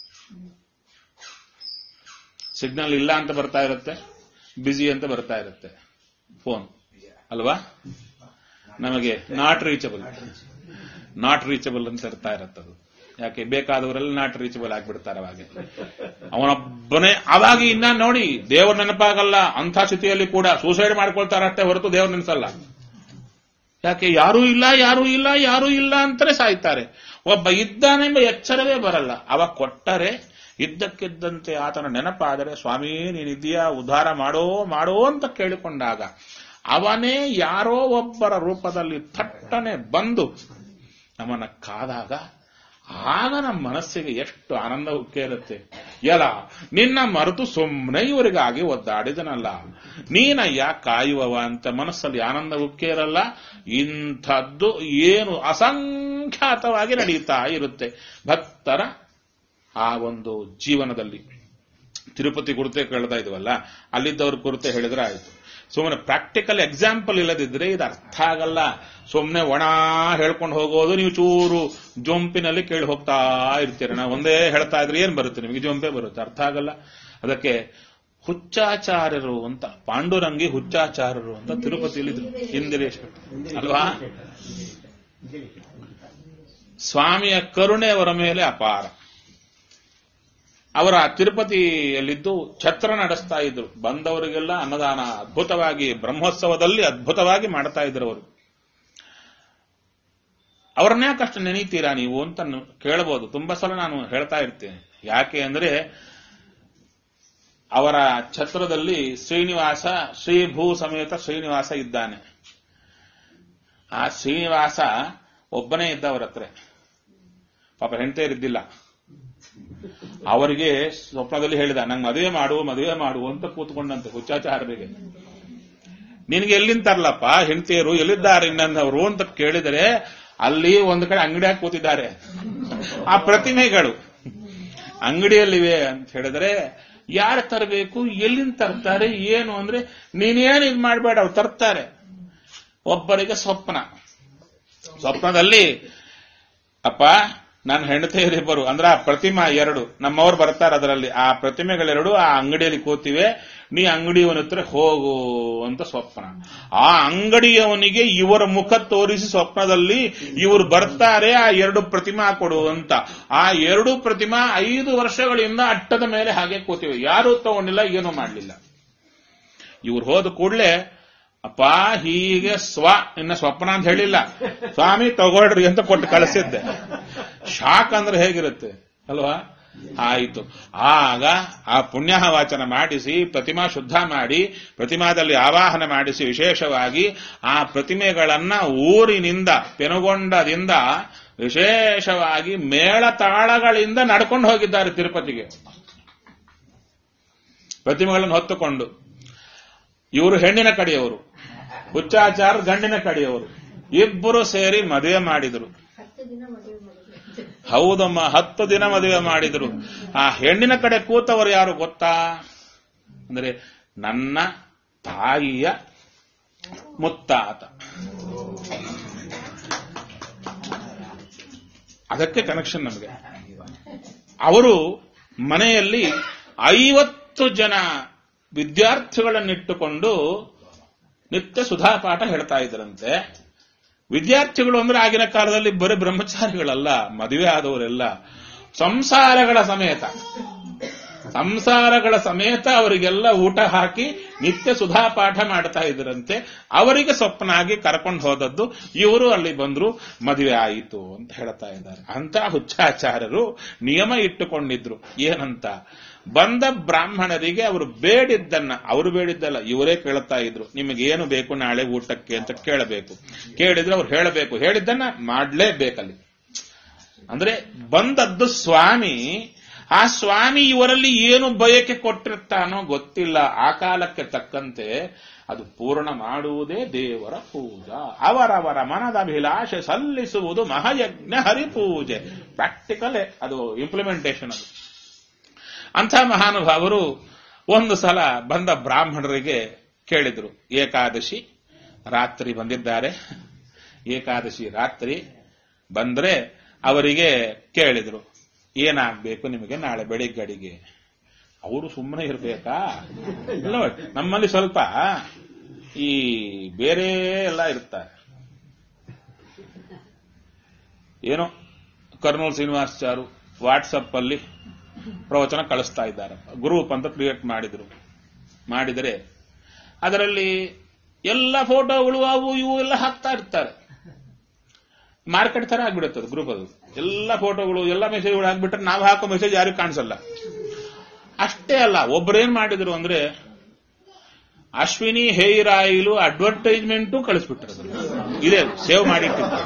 ಸಿಗ್ನಲ್ ಇಲ್ಲ ಅಂತ ಬರ್ತಾ ಇರುತ್ತೆ ಬಿಸಿ ಅಂತ ಬರ್ತಾ ಇರುತ್ತೆ ಫೋನ್ ಅಲ್ವಾ ನಮಗೆ ನಾಟ್ ರೀಚಬಲ್ ನಾಟ್ ರೀಚಬಲ್ ಅಂತ ಇರ್ತಾ ಇರುತ್ತದು ಯಾಕೆ ಬೇಕಾದವರೆಲ್ಲ ನಾಟ್ ರೀಚಬಲ್ ಆಗ್ಬಿಡ್ತಾರೆ ಅವಾಗ ಅವನೊಬ್ಬನೇ ಅವಾಗ ಇನ್ನ ನೋಡಿ ದೇವ್ರ ನೆನಪಾಗಲ್ಲ ಅಂಥ ಸ್ಥಿತಿಯಲ್ಲಿ ಕೂಡ ಸೂಸೈಡ್ ಮಾಡ್ಕೊಳ್ತಾರಷ್ಟೇ ಹೊರತು ದೇವ್ರ ನೆನೆಸಲ್ಲ ಯಾಕೆ ಯಾರೂ ಇಲ್ಲ ಯಾರೂ ಇಲ್ಲ ಯಾರೂ ಇಲ್ಲ ಅಂತಾನೆ ಸಾಯ್ತಾರೆ ಒಬ್ಬ ಇದ್ದಾನೆಂಬ ಎಚ್ಚರವೇ ಬರಲ್ಲ ಅವ ಕೊಟ್ಟರೆ ಇದ್ದಕ್ಕಿದ್ದಂತೆ ಆತನ ನೆನಪಾದರೆ ಸ್ವಾಮಿ ನೀನಿದೆಯಾ ಉದ್ಧಾರ ಮಾಡೋ ಮಾಡೋ ಅಂತ ಕೇಳಿಕೊಂಡಾಗ ಅವನೇ ಯಾರೋ ಒಬ್ಬರ ರೂಪದಲ್ಲಿ ಥಟ್ಟನೆ ಬಂದು ನಮ್ಮನ್ನ ಕಾದಾಗ ಆಗ ನಮ್ಮ ಮನಸ್ಸಿಗೆ ಎಷ್ಟು ಆನಂದ ಉಕ್ಕೇರುತ್ತೆ ಎಲ ನಿನ್ನ ಮರೆತು ಸುಮ್ಮನೆ ಇವರಿಗಾಗಿ ಒದ್ದಾಡಿದನಲ್ಲ ನೀನಯ್ಯ ಕಾಯುವವ ಅಂತ ಮನಸ್ಸಲ್ಲಿ ಆನಂದ ಉಕ್ಕೇರಲ್ಲ ಇಂಥದ್ದು ಏನು ಅಸಂಖ್ಯಾತವಾಗಿ ನಡೀತಾ ಇರುತ್ತೆ ಭಕ್ತರ ಆ ಒಂದು ಜೀವನದಲ್ಲಿ ತಿರುಪತಿ ಕುರಿತೆ ಕೇಳ್ತಾ ಇದ್ವಲ್ಲ ಅಲ್ಲಿದ್ದವ್ರ ಕುರಿತೆ ಹೇಳಿದ್ರೆ ಆಯ್ತು ಸುಮ್ಮನೆ ಪ್ರಾಕ್ಟಿಕಲ್ ಎಕ್ಸಾಂಪಲ್ ಇಲ್ಲದಿದ್ರೆ ಇದು ಅರ್ಥ ಆಗಲ್ಲ ಸುಮ್ಮನೆ ಒಣ ಹೇಳ್ಕೊಂಡು ಹೋಗೋದು ನೀವು ಚೂರು ಜೊಂಪಿನಲ್ಲಿ ಕೇಳಿ ಹೋಗ್ತಾ ಇರ್ತೀರ ನಾವು ಒಂದೇ ಹೇಳ್ತಾ ಇದ್ರೆ ಏನ್ ಬರುತ್ತೆ ನಿಮಗೆ ಜೊಂಪೆ ಬರುತ್ತೆ ಅರ್ಥ ಆಗಲ್ಲ ಅದಕ್ಕೆ ಹುಚ್ಚಾಚಾರ್ಯರು ಅಂತ ಪಾಂಡುರಂಗಿ ಹುಚ್ಚಾಚಾರ್ಯರು ಅಂತ ತಿರುಪತಿಯಲ್ಲಿದ್ರು ಇಂದಿರೇಶ್ವರ ಅಲ್ವಾ ಸ್ವಾಮಿಯ ಕರುಣೆ ಅವರ ಮೇಲೆ ಅಪಾರ ಅವರ ತಿರುಪತಿಯಲ್ಲಿದ್ದು ಛತ್ರ ನಡೆಸ್ತಾ ಇದ್ರು ಬಂದವರಿಗೆಲ್ಲ ಅನ್ನದಾನ ಅದ್ಭುತವಾಗಿ ಬ್ರಹ್ಮೋತ್ಸವದಲ್ಲಿ ಅದ್ಭುತವಾಗಿ ಮಾಡ್ತಾ ಇದ್ರು ಅವರು ಅವ್ರನ್ನೇ ಕಷ್ಟ ನೆನೀತೀರಾ ನೀವು ಅಂತ ನು- ಕೇಳಬಹುದು ತುಂಬಾ ಸಲ ನಾನು ಹೇಳ್ತಾ ಇರ್ತೇನೆ ಯಾಕೆ ಅಂದ್ರೆ ಅವರ ಛತ್ರದಲ್ಲಿ ಶ್ರೀನಿವಾಸ ಶ್ರೀಭೂ ಸಮೇತ ಶ್ರೀನಿವಾಸ ಇದ್ದಾನೆ ಆ ಶ್ರೀನಿವಾಸ ಒಬ್ಬನೇ ಇದ್ದ ಅವರ ಹತ್ರ ಪಾಪ ಹೆಂಡತಿಯರಿದ್ದಿಲ್ಲ ಅವರಿಗೆ ಸ್ವಪ್ನದಲ್ಲಿ ಹೇಳಿದ ನಂಗೆ ಮದುವೆ ಮಾಡು ಮದುವೆ ಮಾಡು ಅಂತ ಕೂತ್ಕೊಂಡಂತೆ ಹುಚ್ಚಾಚಾರರಿಗೆ ನಿನಗೆ ಎಲ್ಲಿಂದ ತರ್ಲಪ್ಪ ಹೆಂಡತಿಯರು ಎಲ್ಲಿದ್ದಾರೆ ಇನ್ನಂದವರು ಅಂತ ಕೇಳಿದರೆ ಅಲ್ಲಿ ಒಂದು ಕಡೆ ಅಂಗಡಿಯಾಗಿ ಕೂತಿದ್ದಾರೆ ಆ ಪ್ರತಿಮೆಗಳು ಅಂಗಡಿಯಲ್ಲಿವೆ ಅಂತ ಹೇಳಿದ್ರೆ ಯಾರು ತರಬೇಕು ಎಲ್ಲಿಂದ ತರ್ತಾರೆ ಏನು ಅಂದ್ರೆ ನೀನೇನು ಇದು ಮಾಡಬೇಡ ಅವ್ರು ತರ್ತಾರೆ ಒಬ್ಬರಿಗೆ ಸ್ವಪ್ನ ಸ್ವಪ್ನದಲ್ಲಿ ಅಪ್ಪ ನನ್ನ ಹೆಂಡತಿಯರಿಬ್ಬರು ಅಂದ್ರೆ ಆ ಪ್ರತಿಮಾ ಎರಡು ನಮ್ಮವ್ರು ಬರ್ತಾರೆ ಅದರಲ್ಲಿ ಆ ಪ್ರತಿಮೆಗಳೆರಡು ಆ ಅಂಗಡಿಯಲ್ಲಿ ಕೂತಿವೆ ನೀ ಅಂಗಡಿಯವನ ಹತ್ರ ಹೋಗು ಅಂತ ಸ್ವಪ್ನ ಆ ಅಂಗಡಿಯವನಿಗೆ ಇವರ ಮುಖ ತೋರಿಸಿ ಸ್ವಪ್ನದಲ್ಲಿ ಇವರು ಬರ್ತಾರೆ ಆ ಎರಡು ಪ್ರತಿಮಾ ಕೊಡು ಅಂತ ಆ ಎರಡು ಪ್ರತಿಮಾ ಐದು ವರ್ಷಗಳಿಂದ ಅಟ್ಟದ ಮೇಲೆ ಹಾಗೆ ಕೂತಿವೆ ಯಾರೂ ತಗೊಂಡಿಲ್ಲ ಏನೂ ಮಾಡಲಿಲ್ಲ ಇವ್ರು ಹೋದ ಕೂಡಲೇ ಅಪ್ಪ ಹೀಗೆ ಸ್ವ ಇನ್ನ ಸ್ವಪ್ನ ಅಂತ ಹೇಳಿಲ್ಲ ಸ್ವಾಮಿ ತಗೊಳ್ರಿ ಅಂತ ಕೊಟ್ಟು ಕಳಿಸಿದ್ದೆ ಶಾಕ್ ಅಂದ್ರೆ ಹೇಗಿರುತ್ತೆ ಅಲ್ವಾ ಆಯಿತು ಆಗ ಆ ಪುಣ್ಯ ವಾಚನ ಮಾಡಿಸಿ ಪ್ರತಿಮಾ ಶುದ್ಧ ಮಾಡಿ ಪ್ರತಿಮಾದಲ್ಲಿ ಆವಾಹನ ಮಾಡಿಸಿ ವಿಶೇಷವಾಗಿ ಆ ಪ್ರತಿಮೆಗಳನ್ನ ಊರಿನಿಂದ ಪೆನುಗೊಂಡದಿಂದ ವಿಶೇಷವಾಗಿ ಮೇಳತಾಳಗಳಿಂದ ನಡ್ಕೊಂಡು ಹೋಗಿದ್ದಾರೆ ತಿರುಪತಿಗೆ ಪ್ರತಿಮೆಗಳನ್ನು ಹೊತ್ತುಕೊಂಡು ಇವರು ಹೆಣ್ಣಿನ ಕಡೆಯವರು ಹುಚ್ಚಾಚಾರ ಗಂಡಿನ ಕಡೆಯವರು ಇಬ್ಬರು ಸೇರಿ ಮದುವೆ ಮಾಡಿದರು ಹತ್ತು ದಿನ ಮದುವೆ ಮಾಡಿದ್ರು ಹೌದಮ್ಮ ಹತ್ತು ದಿನ ಮದುವೆ ಮಾಡಿದರು ಆ ಹೆಣ್ಣಿನ ಕಡೆ ಕೂತವರು ಯಾರು ಗೊತ್ತಾ ಅಂದ್ರೆ ನನ್ನ ತಾಯಿಯ ಮುತ್ತಾತ ಅದಕ್ಕೆ ಕನೆಕ್ಷನ್ ನಮಗೆ ಅವರು ಮನೆಯಲ್ಲಿ ಐವತ್ತು ಜನ ವಿದ್ಯಾರ್ಥಿಗಳನ್ನಿಟ್ಟುಕೊಂಡು ನಿತ್ಯ ಸುಧಾಪಾಠ ಹೇಳ್ತಾ ಇದ್ರಂತೆ ವಿದ್ಯಾರ್ಥಿಗಳು ಅಂದ್ರೆ ಆಗಿನ ಕಾಲದಲ್ಲಿ ಬರೀ ಬ್ರಹ್ಮಚಾರಿಗಳಲ್ಲ ಮದುವೆ ಆದವರೆಲ್ಲ ಸಂಸಾರಗಳ ಸಮೇತ ಸಂಸಾರಗಳ ಸಮೇತ ಅವರಿಗೆಲ್ಲ ಊಟ ಹಾಕಿ ನಿತ್ಯ ಸುಧಾಪಾಠ ಮಾಡ್ತಾ ಇದ್ರಂತೆ ಅವರಿಗೆ ಸ್ವಪ್ನಾಗಿ ಕರ್ಕೊಂಡು ಹೋದದ್ದು ಇವರು ಅಲ್ಲಿ ಬಂದ್ರು ಮದುವೆ ಆಯಿತು ಅಂತ ಹೇಳ್ತಾ ಇದ್ದಾರೆ ಅಂತ ಹುಚ್ಚಾಚಾರ್ಯರು ನಿಯಮ ಇಟ್ಟುಕೊಂಡಿದ್ರು ಏನಂತ ಬಂದ ಬ್ರಾಹ್ಮಣರಿಗೆ ಅವರು ಬೇಡಿದ್ದನ್ನ ಅವರು ಬೇಡಿದ್ದಲ್ಲ ಇವರೇ ಕೇಳ್ತಾ ಇದ್ರು ನಿಮಗೆ ಏನು ಬೇಕು ನಾಳೆ ಊಟಕ್ಕೆ ಅಂತ ಕೇಳಬೇಕು ಕೇಳಿದ್ರೆ ಅವ್ರು ಹೇಳಬೇಕು ಹೇಳಿದ್ದನ್ನ ಮಾಡ್ಲೇಬೇಕಲ್ಲಿ ಅಂದ್ರೆ ಬಂದದ್ದು ಸ್ವಾಮಿ ಆ ಸ್ವಾಮಿ ಇವರಲ್ಲಿ ಏನು ಬಯಕೆ ಕೊಟ್ಟಿರ್ತಾನೋ ಗೊತ್ತಿಲ್ಲ ಆ ಕಾಲಕ್ಕೆ ತಕ್ಕಂತೆ ಅದು ಪೂರ್ಣ ಮಾಡುವುದೇ ದೇವರ ಪೂಜಾ ಅವರವರ ಮನದ ಅಭಿಲಾಷೆ ಸಲ್ಲಿಸುವುದು ಮಹಾಯಜ್ಞ ಹರಿಪೂಜೆ ಪ್ರಾಕ್ಟಿಕಲ್ ಅದು ಇಂಪ್ಲಿಮೆಂಟೇಷನ್ ಅದು ಅಂಥ ಮಹಾನುಭಾವರು ಒಂದು ಸಲ ಬಂದ ಬ್ರಾಹ್ಮಣರಿಗೆ ಕೇಳಿದ್ರು ಏಕಾದಶಿ ರಾತ್ರಿ ಬಂದಿದ್ದಾರೆ ಏಕಾದಶಿ ರಾತ್ರಿ ಬಂದ್ರೆ ಅವರಿಗೆ ಕೇಳಿದ್ರು ಏನಾಗ್ಬೇಕು ನಿಮಗೆ ನಾಳೆ ಬೆಳಿಗ್ಗಡಿಗೆ ಅವರು ಸುಮ್ಮನೆ ಇರ್ಬೇಕಾ ಇಲ್ಲ ನೋಡಿ, ನಮ್ಮಲ್ಲಿ ಸ್ವಲ್ಪ ಈ ಬೇರೆ ಎಲ್ಲ ಇರ್ತಾರೆ ಏನೋ ಕರ್ನೂಲ್ ಶ್ರೀನಿವಾಸಾಚಾರು ವಾಟ್ಸಪ್ ಅಲ್ಲಿ ಪ್ರವಚನ ಕಳಿಸ್ತಾ ಇದ್ದಾರೆ ಗ್ರೂಪ್ ಅಂತ ಕ್ರಿಯೇಟ್ ಮಾಡಿದ್ರು ಮಾಡಿದರೆ ಅದರಲ್ಲಿ ಎಲ್ಲ ಫೋಟೋಗಳು ಅವು ಇವು ಎಲ್ಲ ಹಾಕ್ತಾ ಇರ್ತಾರೆ ಮಾರ್ಕೆಟ್ ತರ ಆಗ್ಬಿಡುತ್ತೆ ಅದು ಗ್ರೂಪ್ ಅದು ಎಲ್ಲ ಫೋಟೋಗಳು ಎಲ್ಲ ಮೆಸೇಜ್ಗಳು ಹಾಕ್ಬಿಟ್ರೆ ನಾವು ಹಾಕೋ ಮೆಸೇಜ್ ಯಾರಿಗೂ ಕಾಣಿಸಲ್ಲ ಅಷ್ಟೇ ಅಲ್ಲ ಒಬ್ಬರೇನ್ ಮಾಡಿದ್ರು ಅಂದ್ರೆ ಅಶ್ವಿನಿ ಹೇರ್ ಆಯಿಲ್ ಅಡ್ವರ್ಟೈಸ್ಮೆಂಟು ಕಳಿಸ್ಬಿಟ್ರು ಅದನ್ನ. ಇದೆ ಸೇವ್ ಮಾಡಿಟ್ಟಿದ್ದು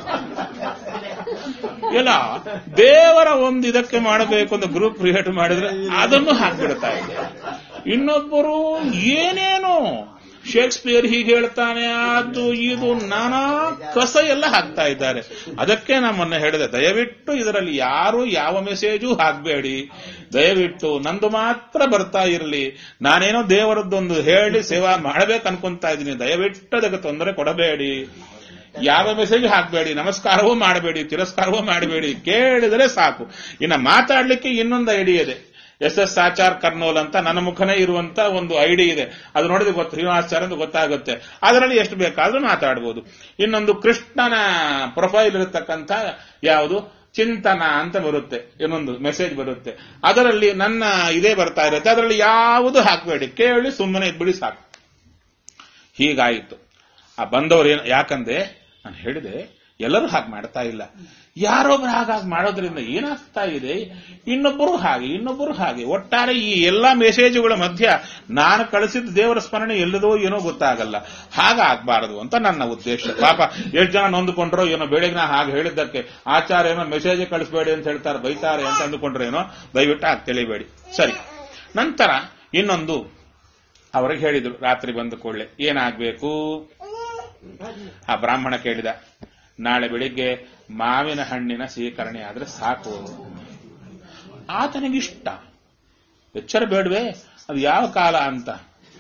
ಇಲ್ಲ ದೇವರ ಒಂದು ಇದಕ್ಕೆ ಮಾಡಬೇಕು ಅಂತ ಗ್ರೂಪ್ ಕ್ರಿಯೇಟ್ ಮಾಡಿದ್ರೆ ಅದನ್ನು ಹಾಕ್ಬಿಡ್ತಾ ಇದೆ ಇನ್ನೊಬ್ಬರು ಏನೇನು ಶೇಕ್ಸ್ಪಿಯರ್ ಹೀಗೆ ಹೇಳ್ತಾನೆ ಅದು ಇದು ನಾನಾ ಕಸ ಎಲ್ಲ ಹಾಕ್ತಾ ಇದ್ದಾರೆ ಅದಕ್ಕೆ ನಮ್ಮನ್ನ ಹೇಳಿದೆ ದಯವಿಟ್ಟು ಇದರಲ್ಲಿ ಯಾರು ಯಾವ ಮೆಸೇಜು ಹಾಕಬೇಡಿ ದಯವಿಟ್ಟು ನಂದು ಮಾತ್ರ ಬರ್ತಾ ಇರಲಿ ನಾನೇನೋ ದೇವರದ್ದೊಂದು ಹೇಳಿ ಸೇವಾ ಮಾಡ್ಬೇಕು ಅನ್ಕೊಂತಾ ಇದ್ದೀನಿ ದಯವಿಟ್ಟು ಅದಕ್ಕೆ ತೊಂದರೆ ಕೊಡಬೇಡಿ ಯಾವ ಮೆಸೇಜ್ ಹಾಕಬೇಡಿ ನಮಸ್ಕಾರವೂ ಮಾಡಬೇಡಿ ತಿರಸ್ಕಾರವೂ ಮಾಡಬೇಡಿ ಕೇಳಿದರೆ ಸಾಕು ಇನ್ನು ಮಾತಾಡ್ಲಿಕ್ಕೆ ಇನ್ನೊಂದು ಐಡಿಯಾ ಇದೆ ಎಸ್ ಎಸ್ ಆಚಾರ್ ಕರ್ನೂಲ್ ಅಂತ ನನ್ನ ಮುಖನೇ ಇರುವಂತ ಒಂದು ಐಡಿ ಇದೆ ಅದು ನೋಡಿದ್ರೆ ಗೊತ್ತು ಶ್ರೀನಿವಾಸಾಚಾರ್ಯ ಅಂತ ಗೊತ್ತಾಗುತ್ತೆ ಅದರಲ್ಲಿ ಎಷ್ಟು ಬೇಕಾದ್ರೂ ಮಾತಾಡಬಹುದು ಇನ್ನೊಂದು ಕೃಷ್ಣನ ಪ್ರೊಫೈಲ್ ಇರತಕ್ಕಂತ ಯಾವುದು ಚಿಂತನ ಅಂತ ಬರುತ್ತೆ ಇನ್ನೊಂದು ಮೆಸೇಜ್ ಬರುತ್ತೆ ಅದರಲ್ಲಿ ನನ್ನ ಇದೇ ಬರ್ತಾ ಇರುತ್ತೆ ಅದರಲ್ಲಿ ಯಾವುದು ಹಾಕಬೇಡಿ ಕೇಳಿ ಸುಮ್ಮನೆ ಇದ್ಬಿಡಿ ಸಾಕು ಹೀಗಾಯಿತು ಆ ಬಂದವರು ಏನು ಯಾಕಂದ್ರೆ ನಾನು ಹೇಳಿದೆ ಎಲ್ಲರೂ ಹಾಗೆ ಮಾಡ್ತಾ ಇಲ್ಲ ಯಾರೊಬ್ರು ಹಾಗಾಗಿ ಮಾಡೋದ್ರಿಂದ ಏನಾಗ್ತಾ ಇದೆ ಇನ್ನೊಬ್ಬರು ಹಾಗೆ ಇನ್ನೊಬ್ಬರು ಹಾಗೆ ಒಟ್ಟಾರೆ ಈ ಎಲ್ಲಾ ಮೆಸೇಜುಗಳ ಮಧ್ಯ ನಾನು ಕಳಿಸಿದ ದೇವರ ಸ್ಮರಣೆ ಎಲ್ಲದೋ ಏನೋ ಗೊತ್ತಾಗಲ್ಲ ಹಾಗಾಗಬಾರದು ಅಂತ ನನ್ನ ಉದ್ದೇಶ ಪಾಪ ಎಷ್ಟು ಜನ ನೊಂದುಕೊಂಡ್ರೋ ಏನೋ ಬೆಳಿಗ್ಗೆ ನಾ ಹಾಗೆ ಹೇಳಿದ್ದಕ್ಕೆ ಆಚಾರ ಏನೋ ಮೆಸೇಜ್ ಕಳಿಸ್ಬೇಡಿ ಅಂತ ಹೇಳ್ತಾರೆ ಬೈತಾರೆ ಅಂತ ಅಂದುಕೊಂಡ್ರೆ ಏನೋ ದಯವಿಟ್ಟು ಹಾಗೆ ತಿಳಿಬೇಡಿ ಸರಿ ನಂತರ ಇನ್ನೊಂದು ಅವರಿಗೆ ಹೇಳಿದ್ರು ರಾತ್ರಿ ಬಂದ ಕೂಡಲೇ ಏನಾಗಬೇಕು ಆ ಬ್ರಾಹ್ಮಣ ಕೇಳಿದ ನಾಳೆ ಬೆಳಿಗ್ಗೆ ಮಾವಿನ ಹಣ್ಣಿನ ಸ್ವೀಕರಣೆ ಆದ್ರೆ ಸಾಕು ಆತನಿಗಿಷ್ಟ ಎಚ್ಚರ ಬೇಡವೆ ಅದು ಯಾವ ಕಾಲ ಅಂತ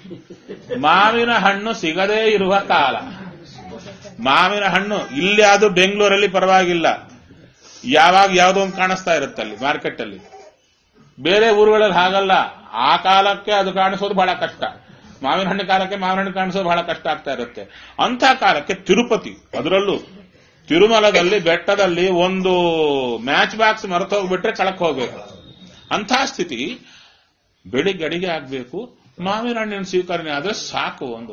ಮಾವಿನ ಹಣ್ಣು ಸಿಗದೇ ಇರುವ ಕಾಲ ಮಾವಿನ ಹಣ್ಣು ಇಲ್ಲಿ ಅದು ಬೆಂಗಳೂರಲ್ಲಿ ಪರವಾಗಿಲ್ಲ ಯಾವಾಗ ಯಾವುದೋ ಒಂದು ಕಾಣಿಸ್ತಾ ಇರುತ್ತೆ ಅಲ್ಲಿ ಮಾರ್ಕೆಟ್ ಅಲ್ಲಿ ಬೇರೆ ಊರುಗಳಲ್ಲಿ ಹಾಗಲ್ಲ ಆ ಕಾಲಕ್ಕೆ ಅದು ಕಾಣಿಸೋದು ಬಹಳ ಕಷ್ಟ ಮಾವಿನ ಹಣ್ಣು ಕಾಲಕ್ಕೆ ಮಾವಿನ ಹಣ್ಣು ಕಾಣಿಸೋದು ಬಹಳ ಕಷ್ಟ ಆಗ್ತಾ ಇರುತ್ತೆ ಅಂತ ಕಾಲಕ್ಕೆ ತಿರುಪತಿ ಅದರಲ್ಲೂ ತಿರುಮಲದಲ್ಲಿ ಬೆಟ್ಟದಲ್ಲಿ ಒಂದು ಮ್ಯಾಚ್ ಬಾಕ್ಸ್ ಮರೆತು ಹೋಗ್ಬಿಟ್ರೆ ಕಳಕ್ ಹೋಗ್ಬೇಕು ಅಂಥ ಸ್ಥಿತಿ ಬೆಳಿಗ್ಗೆ ಅಡಿಗೆ ಆಗ್ಬೇಕು ಮಾವಿನ ಹಣ್ಣಿನ ಸ್ವೀಕರಣೆ ಆದ್ರೆ ಸಾಕು ಒಂದು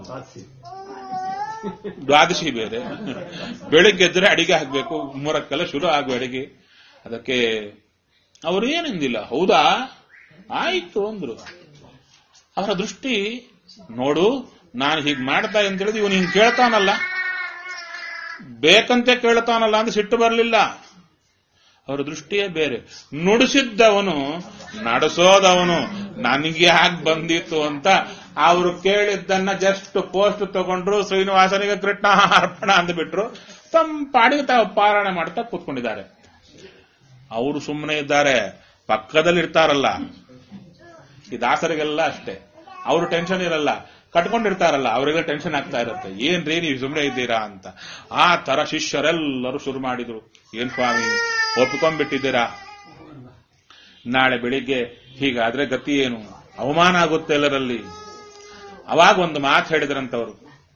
ದ್ವಾದಶಿ ಬೇರೆ ಬೆಳಿಗ್ಗೆ ಎದ್ರೆ ಅಡಿಗೆ ಆಗ್ಬೇಕು ಮೂರಕ್ಕೆಲ್ಲ ಶುರು ಆಗುವ ಅಡಿಗೆ ಅದಕ್ಕೆ ಅವರು ಏನಂದಿಲ್ಲ ಹೌದಾ ಆಯ್ತು ಅಂದ್ರು ಅವರ ದೃಷ್ಟಿ ನೋಡು ನಾನು ಹೀಗೆ ಮಾಡ್ತಾ ಅಂತ ಹೇಳಿದ್ರೆ ಇವನು ಹಿಂಗೆ ಕೇಳ್ತಾನಲ್ಲ ಬೇಕಂತೆ ಕೇಳ್ತಾನಲ್ಲ ಅಂತ ಸಿಟ್ಟು ಬರಲಿಲ್ಲ ಅವರ ದೃಷ್ಟಿಯೇ ಬೇರೆ ನುಡಿಸಿದ್ದವನು ನಡೆಸೋದವನು ನನಗೆ ಯಾಕೆ ಬಂದಿತ್ತು ಅಂತ ಅವರು ಕೇಳಿದ್ದನ್ನ ಜಸ್ಟ್ ಪೋಸ್ಟ್ ತಗೊಂಡ್ರು ಶ್ರೀನಿವಾಸನಿಗೆ ಕೃಷ್ಣ ಅರ್ಪಣ ಅಂದ್ಬಿಟ್ರು ತಮ್ಮ ಪಾಡಿಗೆ ತಾವು ಪಾರಾಯಣ ಮಾಡ್ತಾ ಕೂತ್ಕೊಂಡಿದ್ದಾರೆ ಅವರು ಸುಮ್ಮನೆ ಇದ್ದಾರೆ ಪಕ್ಕದಲ್ಲಿ ಇರ್ತಾರಲ್ಲ ಈ ದಾಸರಿಗೆಲ್ಲ ಅಷ್ಟೇ ಅವರು ಟೆನ್ಷನ್ ಇರಲ್ಲ ಕಟ್ಕೊಂಡಿರ್ತಾರಲ್ಲ ಅವರಿಗೆಲ್ಲ ಟೆನ್ಷನ್ ಆಗ್ತಾ ಇರುತ್ತೆ ಏನ್ರಿ ನೀವು ಸುಮ್ಮನೆ ಇದ್ದೀರಾ ಅಂತ ಆ ತರ ಶಿಷ್ಯರೆಲ್ಲರೂ ಶುರು ಮಾಡಿದ್ರು ಏನ್ ಸ್ವಾಮಿ ಒಪ್ಕೊಂಡ್ಬಿಟ್ಟಿದ್ದೀರಾ ನಾಳೆ ಬೆಳಿಗ್ಗೆ ಹೀಗಾದ್ರೆ ಗತಿ ಏನು ಅವಮಾನ ಆಗುತ್ತೆ ಎಲ್ಲರಲ್ಲಿ ಅವಾಗ ಒಂದು ಮಾತು ಹೇಳಿದ್ರಂತವರು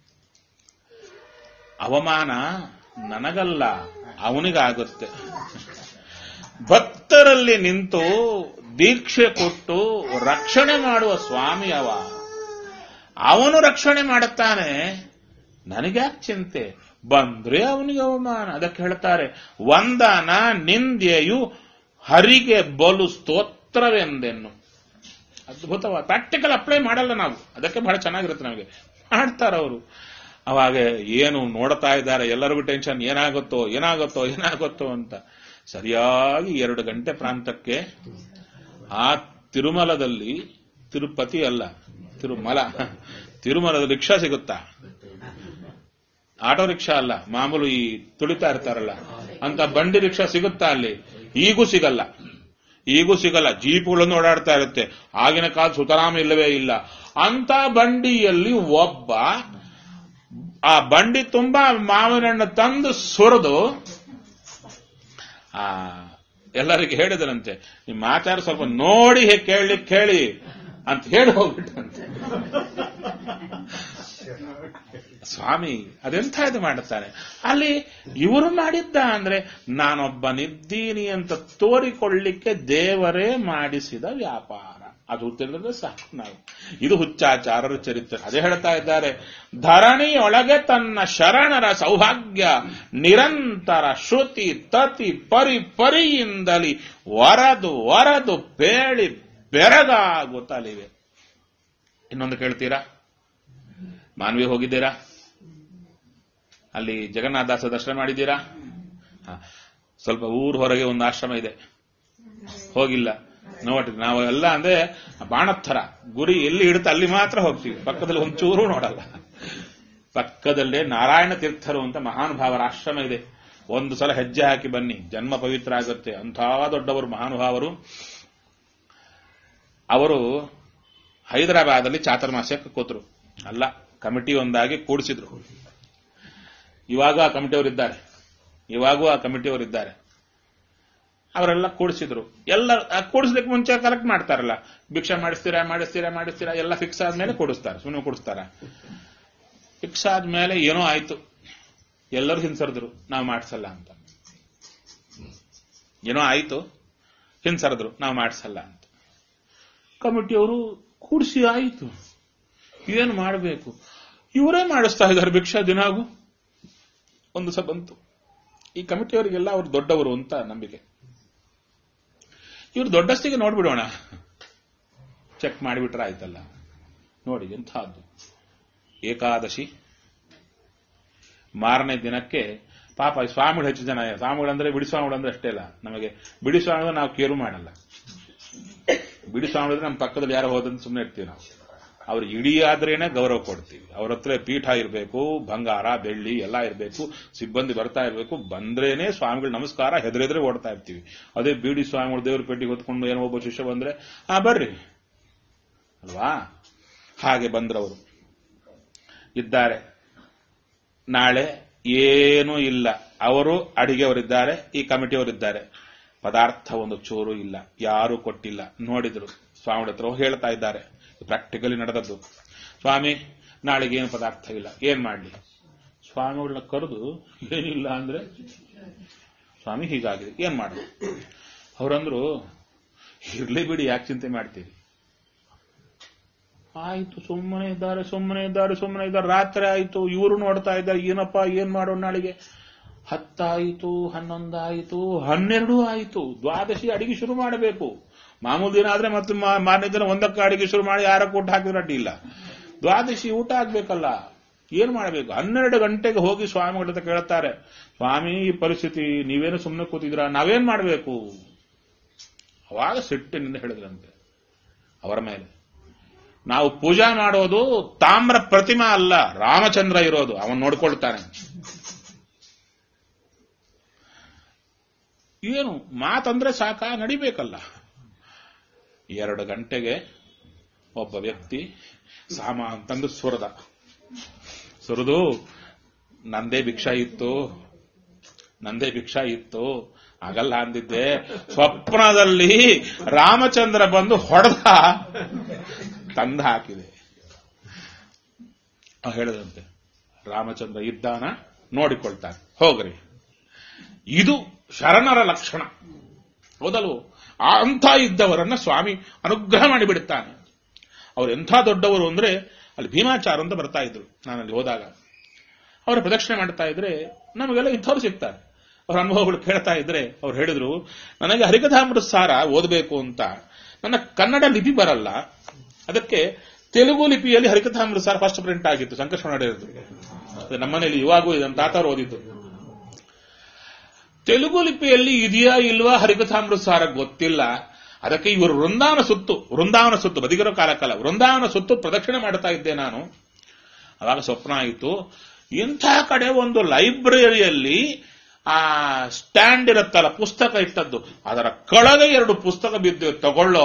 ಅವಮಾನ ನನಗಲ್ಲ ಅವನಿಗಾಗುತ್ತೆ ಭಕ್ತರಲ್ಲಿ ನಿಂತು ದೀಕ್ಷೆ ಕೊಟ್ಟು ರಕ್ಷಣೆ ಮಾಡುವ ಸ್ವಾಮಿ ಅವ ಅವನು ರಕ್ಷಣೆ ಮಾಡುತ್ತಾನೆ ನನಗ್ಯಾಕೆ ಚಿಂತೆ ಬಂದ್ರೆ ಅವನಿಗೆ ಅವಮಾನ ಅದಕ್ಕೆ ಹೇಳ್ತಾರೆ ವಂದನ ನಿಂದೆಯು ಹರಿಗೆ ಬಲು ಸ್ತೋತ್ರವೆಂದೆನ್ನು ಅದ್ಭುತವಾದ ಪ್ರಾಕ್ಟಿಕಲ್ ಅಪ್ಲೈ ಮಾಡಲ್ಲ ನಾವು ಅದಕ್ಕೆ ಬಹಳ ಚೆನ್ನಾಗಿರುತ್ತೆ ನಮಗೆ ಮಾಡ್ತಾರ ಅವರು ಅವಾಗ ಏನು ನೋಡ್ತಾ ಇದ್ದಾರೆ ಎಲ್ಲರಿಗೂ ಟೆನ್ಷನ್ ಏನಾಗುತ್ತೋ ಏನಾಗುತ್ತೋ ಏನಾಗುತ್ತೋ ಅಂತ ಸರಿಯಾಗಿ ಎರಡು ಗಂಟೆ ಪ್ರಾಂತಕ್ಕೆ ಆ ತಿರುಮಲದಲ್ಲಿ ತಿರುಪತಿ ಅಲ್ಲ ತಿರುಮಲ ತಿರುಮಲದ ರಿಕ್ಷಾ ಸಿಗುತ್ತಾ ಆಟೋ ರಿಕ್ಷಾ ಅಲ್ಲ ಮಾಮೂಲು ಈ ತುಳಿತಾ ಇರ್ತಾರಲ್ಲ ಅಂತ ಬಂಡಿ ರಿಕ್ಷಾ ಸಿಗುತ್ತಾ ಅಲ್ಲಿ ಈಗೂ ಸಿಗಲ್ಲ ಈಗೂ ಸಿಗಲ್ಲ ಜೀಪುಗಳನ್ನು ಓಡಾಡ್ತಾ ಇರುತ್ತೆ ಆಗಿನ ಕಾಲ ಸುತರಾಮ ಇಲ್ಲವೇ ಇಲ್ಲ ಅಂತ ಬಂಡಿಯಲ್ಲಿ ಒಬ್ಬ ಆ ಬಂಡಿ ತುಂಬಾ ಮಾವಿನ ಹಣ್ಣು ತಂದು ಸುರಿದು ಆ ಎಲ್ಲರಿಗೆ ಹೇಳಿದರಂತೆ ನಿಮ್ಮ ಮಾತಾಡ ಸ್ವಲ್ಪ ನೋಡಿ ಹೇ- ಕೇಳಿ ಕೇಳಿ ಅಂತ ಹೇಳಿ ಹೋಗ್ಬಿಟ್ಟಂತೆ ಸ್ವಾಮಿ ಅದೆಂಥ ಇದು ಮಾಡುತ್ತಾರೆ ಅಲ್ಲಿ ಇವರು ಮಾಡಿದ್ದ ಅಂದ್ರೆ ನಾನೊಬ್ಬನಿದ್ದೀನಿ ಅಂತ ತೋರಿಕೊಳ್ಳಿಕ್ಕೆ ದೇವರೇ ಮಾಡಿಸಿದ ವ್ಯಾಪಾರ ಅದು ತಿಳಿದ್ರೆ ಸಾಕು ನಾವು ಇದು ಹುಚ್ಚಾಚಾರರ ಚರಿತ್ರೆ ಅದೇ ಹೇಳ್ತಾ ಇದ್ದಾರೆ ಧರಣಿಯೊಳಗೆ ತನ್ನ ಶರಣರ ಸೌಭಾಗ್ಯ ನಿರಂತರ ಶ್ರುತಿ ತತಿ ಪರಿ ಪರಿಯಿಂದಲಿ ವರದು ವರದು ಪೇಳಿ ಬೆರಗಾಗುತ್ತಲಿವೆ ಇನ್ನೊಂದು ಕೇಳ್ತೀರಾ ಮಾನ್ವಿ ಹೋಗಿದ್ದೀರಾ ಅಲ್ಲಿ ಜಗನ್ನಾಥದಾಸ ದರ್ಶನ ಮಾಡಿದ್ದೀರಾ ಹ. ಸ್ವಲ್ಪ ಊರ್ ಹೊರಗೆ ಒಂದು ಆಶ್ರಮ ಇದೆ ಹೋಗಿಲ್ಲ ನೋಡಿ ನಾವು ಎಲ್ಲ ಅಂದ್ರೆ ಬಾಣತ್ತರ ಗುರಿ ಎಲ್ಲಿ ಇಡುತ್ತೆ ಅಲ್ಲಿ ಮಾತ್ರ ಹೋಗ್ತೀವಿ ಪಕ್ಕದಲ್ಲಿ ಒಂಚೂರು ನೋಡಲ್ಲ ಪಕ್ಕದಲ್ಲೇ ನಾರಾಯಣ ತೀರ್ಥರು ಅಂತ ಮಹಾನುಭಾವರ ಆಶ್ರಮ ಇದೆ ಒಂದು ಸಲ ಹೆಜ್ಜೆ ಹಾಕಿ ಬನ್ನಿ ಜನ್ಮ ಪವಿತ್ರ ಆಗುತ್ತೆ ಅಂಥ ದೊಡ್ಡವರು ಮಹಾನುಭಾವರು ಅವರು ಹೈದರಾಬಾದಲ್ಲಿ ಚಾತುರ್ಮಾಸ್ಯಕ್ಕೆ ಕೂತರು ಅಲ್ಲ ಕಮಿಟಿ ಒಂದಾಗಿ ಕೂಡಿಸಿದ್ರು ಇವಾಗ ಆ ಕಮಿಟಿಯವರಿದ್ದಾರೆ ಇವಾಗೂ ಆ ಕಮಿಟಿಯವರಿದ್ದಾರೆ ಅವರೆಲ್ಲ ಕೂಡಿಸಿದ್ರು ಎಲ್ಲ ಆ ಕೂಡಿಸ್ಲಿಕ್ಕೆ ಮುಂಚೆ ಕಲೆಕ್ಟ್ ಮಾಡ್ತಾರಲ್ಲ ಭಿಕ್ಷೆ ಮಾಡಿಸ್ತೀರಾ ಮಾಡಿಸ್ತೀರಾ ಮಾಡಿಸ್ತೀರಾ ಎಲ್ಲ ಫಿಕ್ಸ್ ಆದ್ಮೇಲೆ ಕೂಡಿಸ್ತಾರೆ ಸುಮ್ಮನೆ ಕೂಡಿಸ್ತಾರ ಫಿಕ್ಸ್ ಆದ್ಮೇಲೆ ಏನೋ ಆಯ್ತು ಎಲ್ಲರೂ ಹಿಂಸರಿದ್ರು ನಾವು ಮಾಡಿಸಲ್ಲ ಅಂತ ಏನೋ ಆಯ್ತು ಹಿಂಸರಿದ್ರು ನಾವು ಮಾಡಿಸಲ್ಲ ಅಂತ ಕಮಿಟಿಯವರು ಕೂಡಿಸಿ ಆಯಿತು ಏನು ಮಾಡಬೇಕು ಇವರೇ ಮಾಡಿಸ್ತಾ ಇದ್ದಾರೆ ಭಿಕ್ಷಾ ದಿನಾಗೂ ಒಂದು ಸ ಬಂತು ಈ ಕಮಿಟಿಯವರಿಗೆಲ್ಲ ಅವರು ದೊಡ್ಡವರು ಅಂತ ನಂಬಿಕೆ ಇವರು ದೊಡ್ಡಸ್ತಿಗೆ ನೋಡ್ಬಿಡೋಣ ಚೆಕ್ ಮಾಡಿಬಿಟ್ರೆ ಆಯ್ತಲ್ಲ ನೋಡಿ ಎಂಥದ್ದು ಏಕಾದಶಿ ಮಾರನೇ ದಿನಕ್ಕೆ ಪಾಪ ಈ ಸ್ವಾಮಿಗಳು ಹೆಚ್ಚು ಜನ ಸ್ವಾಮಿಗಳಂದ್ರೆ ಬಿಡಿ ಸ್ವಾಮಿಗಳು ಅಂದ್ರೆ ಅಷ್ಟೇ ಅಲ್ಲ ನಮಗೆ ಬಿಡಿ ಸ್ವಾಮಿಗಳು ನಾವು ಕೇರು ಮಾಡಲ್ಲ ಬಿಡಿ ಸ್ವಾಮಿಗಳು ನಮ್ಮ ಪಕ್ಕದಲ್ಲಿ ಯಾರೋ ಹೋದಂತ ಸುಮ್ಮನೆ ಇರ್ತೀವಿ ನಾವು ಅವ್ರು ಇಡೀ ಆದ್ರೇನೆ ಗೌರವ ಕೊಡ್ತೀವಿ ಅವ್ರ ಹತ್ರ ಪೀಠ ಇರಬೇಕು ಬಂಗಾರ ಬೆಳ್ಳಿ ಎಲ್ಲ ಇರಬೇಕು ಸಿಬ್ಬಂದಿ ಬರ್ತಾ ಇರಬೇಕು ಬಂದ್ರೇನೆ ಸ್ವಾಮಿಗಳು ನಮಸ್ಕಾರ ಹೆದರೆದ್ರೆ ಓಡ್ತಾ ಇರ್ತೀವಿ ಅದೇ ಬಿಡಿ ಸ್ವಾಮಿಗಳು ದೇವ್ರ ಪೆಟ್ಟಿಗೆ ಹೊತ್ಕೊಂಡು ಏನೋ ಒಬ್ಬ ಶಿಷ್ಯ ಬಂದ್ರೆ ಆ ಬರ್ರಿ ಅಲ್ವಾ ಹಾಗೆ ಬಂದ್ರವರು ಇದ್ದಾರೆ ನಾಳೆ ಏನೂ ಇಲ್ಲ ಅವರು ಅಡಿಗೆಯವರಿದ್ದಾರೆ ಈ ಕಮಿಟಿಯವರಿದ್ದಾರೆ ಪದಾರ್ಥ ಒಂದು ಚೂರು ಇಲ್ಲ ಯಾರು ಕೊಟ್ಟಿಲ್ಲ ನೋಡಿದ್ರು ಸ್ವಾಮಿ ಹತ್ರ ಹೋಗಿ ಹೇಳ್ತಾ ಇದ್ದಾರೆ ಪ್ರಾಕ್ಟಿಕಲಿ ನಡೆದದ್ದು ಸ್ವಾಮಿ ನಾಳೆಗೆ ಏನು ಪದಾರ್ಥ ಇಲ್ಲ ಏನ್ ಮಾಡ್ಲಿ ಸ್ವಾಮಿಗಳನ್ನ ಕರೆದು ಏನಿಲ್ಲ ಅಂದ್ರೆ ಸ್ವಾಮಿ ಹೀಗಾಗಿದೆ ಏನ್ ಮಾಡುದು ಅವರಂದ್ರು ಇರ್ಲಿ ಬಿಡಿ ಯಾಕೆ ಚಿಂತೆ ಮಾಡ್ತೀರಿ ಆಯ್ತು ಸುಮ್ಮನೆ ಇದ್ದಾರೆ ಸುಮ್ಮನೆ ಇದ್ದಾರೆ ಸುಮ್ಮನೆ ಇದ್ದಾರೆ ರಾತ್ರಿ ಆಯ್ತು ಇವರು ನೋಡ್ತಾ ಇದ್ದಾರೆ ಏನಪ್ಪ ಏನ್ ಮಾಡೋಣ ನಾಳೆಗೆ ಹತ್ತಾಯಿತು ಹನ್ನೊಂದಾಯಿತು ಹನ್ನೆರಡು ಆಯಿತು ದ್ವಾದಶಿ ಅಡಿಗೆ ಶುರು ಮಾಡಬೇಕು ಮಾಮೂಲು ದಿನ ಆದ್ರೆ ಮತ್ತೆ ಮಾ- ಮಾರನೇ ದಿನ ಒಂದಕ್ಕೆ ಅಡಿಗೆ ಶುರು ಮಾಡಿ ಯಾರ ಊಟ ಹಾಕಿದ್ರೆ ಅಡ್ಡಿ ಇಲ್ಲ ದ್ವಾದಶಿ ಊಟ ಆಗ್ಬೇಕಲ್ಲ ಏನ್ ಮಾಡಬೇಕು ಹನ್ನೆರಡು ಗಂಟೆಗೆ ಹೋಗಿ ಸ್ವಾಮಿಗಳ ಹತ್ರ ಕೇಳ್ತಾರೆ ಸ್ವಾಮಿ ಈ ಪರಿಸ್ಥಿತಿ ನೀವೇನು ಸುಮ್ಮನೆ ಕೂತಿದ್ರ ನಾವೇನ್ ಮಾಡಬೇಕು ಅವಾಗ ಸಿಟ್ಟಿನಿಂದ ಹೇಳಿದ್ರಂತೆ ಅವರ ಮೇಲೆ ನಾವು ಪೂಜಾ ಮಾಡೋದು ತಾಮ್ರ ಪ್ರತಿಮಾ ಅಲ್ಲ ರಾಮಚಂದ್ರ ಇರೋದು ಅವನ್ ನೋಡ್ಕೊಳ್ತಾನೆ ಏನು ಮಾತಂದ್ರೆ ಸಾಕ ನಡಿಬೇಕಲ್ಲ ಎರಡು ಗಂಟೆಗೆ ಒಬ್ಬ ವ್ಯಕ್ತಿ ಸಾಮಾನ್ ತಂದು ಸುರದ ಸುರಿದು ನಂದೇ ಭಿಕ್ಷಾ ಇತ್ತು ನಂದೇ ಭಿಕ್ಷಾ ಇತ್ತು ಆಗಲ್ಲ ಅಂದಿದ್ದೆ ಸ್ವಪ್ನದಲ್ಲಿ ರಾಮಚಂದ್ರ ಬಂದು ಹೊಡೆದ ತಂದು ಹಾಕಿದೆ ಅವ ಹೇಳಿದಂತೆ ರಾಮಚಂದ್ರ ಇದ್ದಾನ ನೋಡಿಕೊಳ್ತಾನೆ ಹೋಗ್ರಿ ಇದು ಶರಣರ ಲಕ್ಷಣ ಹೌದಲ್ವೋ ಆ ಅಂಥ ಇದ್ದವರನ್ನ ಸ್ವಾಮಿ ಅನುಗ್ರಹ ಮಾಡಿಬಿಡುತ್ತಾನೆ ಅವ್ರು ಎಂಥ ದೊಡ್ಡವರು ಅಂದ್ರೆ ಅಲ್ಲಿ ಭೀಮಾಚಾರ ಅಂತ ಬರ್ತಾ ಇದ್ರು ನಾನಲ್ಲಿ ಹೋದಾಗ ಅವರ ಪ್ರದಕ್ಷಿಣೆ ಮಾಡ್ತಾ ಇದ್ರೆ ನಮಗೆಲ್ಲ ಇಂಥವ್ರು ಸಿಗ್ತಾರೆ ಅವ್ರ ಅನುಭವಗಳು ಕೇಳ್ತಾ ಇದ್ರೆ ಅವ್ರು ಹೇಳಿದ್ರು ನನಗೆ ಹರಿಕಥಾಮೃತ ಸಾರ ಓದಬೇಕು ಅಂತ ನನ್ನ ಕನ್ನಡ ಲಿಪಿ ಬರಲ್ಲ ಅದಕ್ಕೆ ತೆಲುಗು ಲಿಪಿಯಲ್ಲಿ ಹರಿಕಥಾಮೃತ ಸಾರ ಫಸ್ಟ್ ಪ್ರಿಂಟ್ ಆಗಿತ್ತು ಸಂಕರ್ಷಣ ನಡೆಯೋದು ಅದು ನಮ್ಮನೇಲಿ ಇವಾಗೂ ಇದನ್ನು ತಾತಾರು ಓದಿದ್ದು ತೆಲುಗು ಲಿಪಿಯಲ್ಲಿ ಇದೆಯಾ ಇಲ್ವಾ ಹರಿಕಥಾಮೃತ ಸಾರ ಗೊತ್ತಿಲ್ಲ ಅದಕ್ಕೆ ಇವರು ವೃಂದಾವನ ಸುತ್ತು ವೃಂದಾವನ ಸುತ್ತು ಬದಿಗಿರೋ ಕಾಲಕ್ಕಲ್ಲ ವೃಂದಾವನ ಸುತ್ತು ಪ್ರದಕ್ಷಿಣೆ ಮಾಡ್ತಾ ಇದ್ದೆ ನಾನು ಅವಾಗ ಸ್ವಪ್ನ ಆಯಿತು ಇಂಥ ಕಡೆ ಒಂದು ಲೈಬ್ರರಿಯಲ್ಲಿ ಆ ಸ್ಟ್ಯಾಂಡ್ ಇರುತ್ತಲ್ಲ ಪುಸ್ತಕ ಇಟ್ಟದ್ದು ಅದರ ಕೆಳಗೆ ಎರಡು ಪುಸ್ತಕ ಬಿದ್ದು ತಗೊಳ್ಳೋ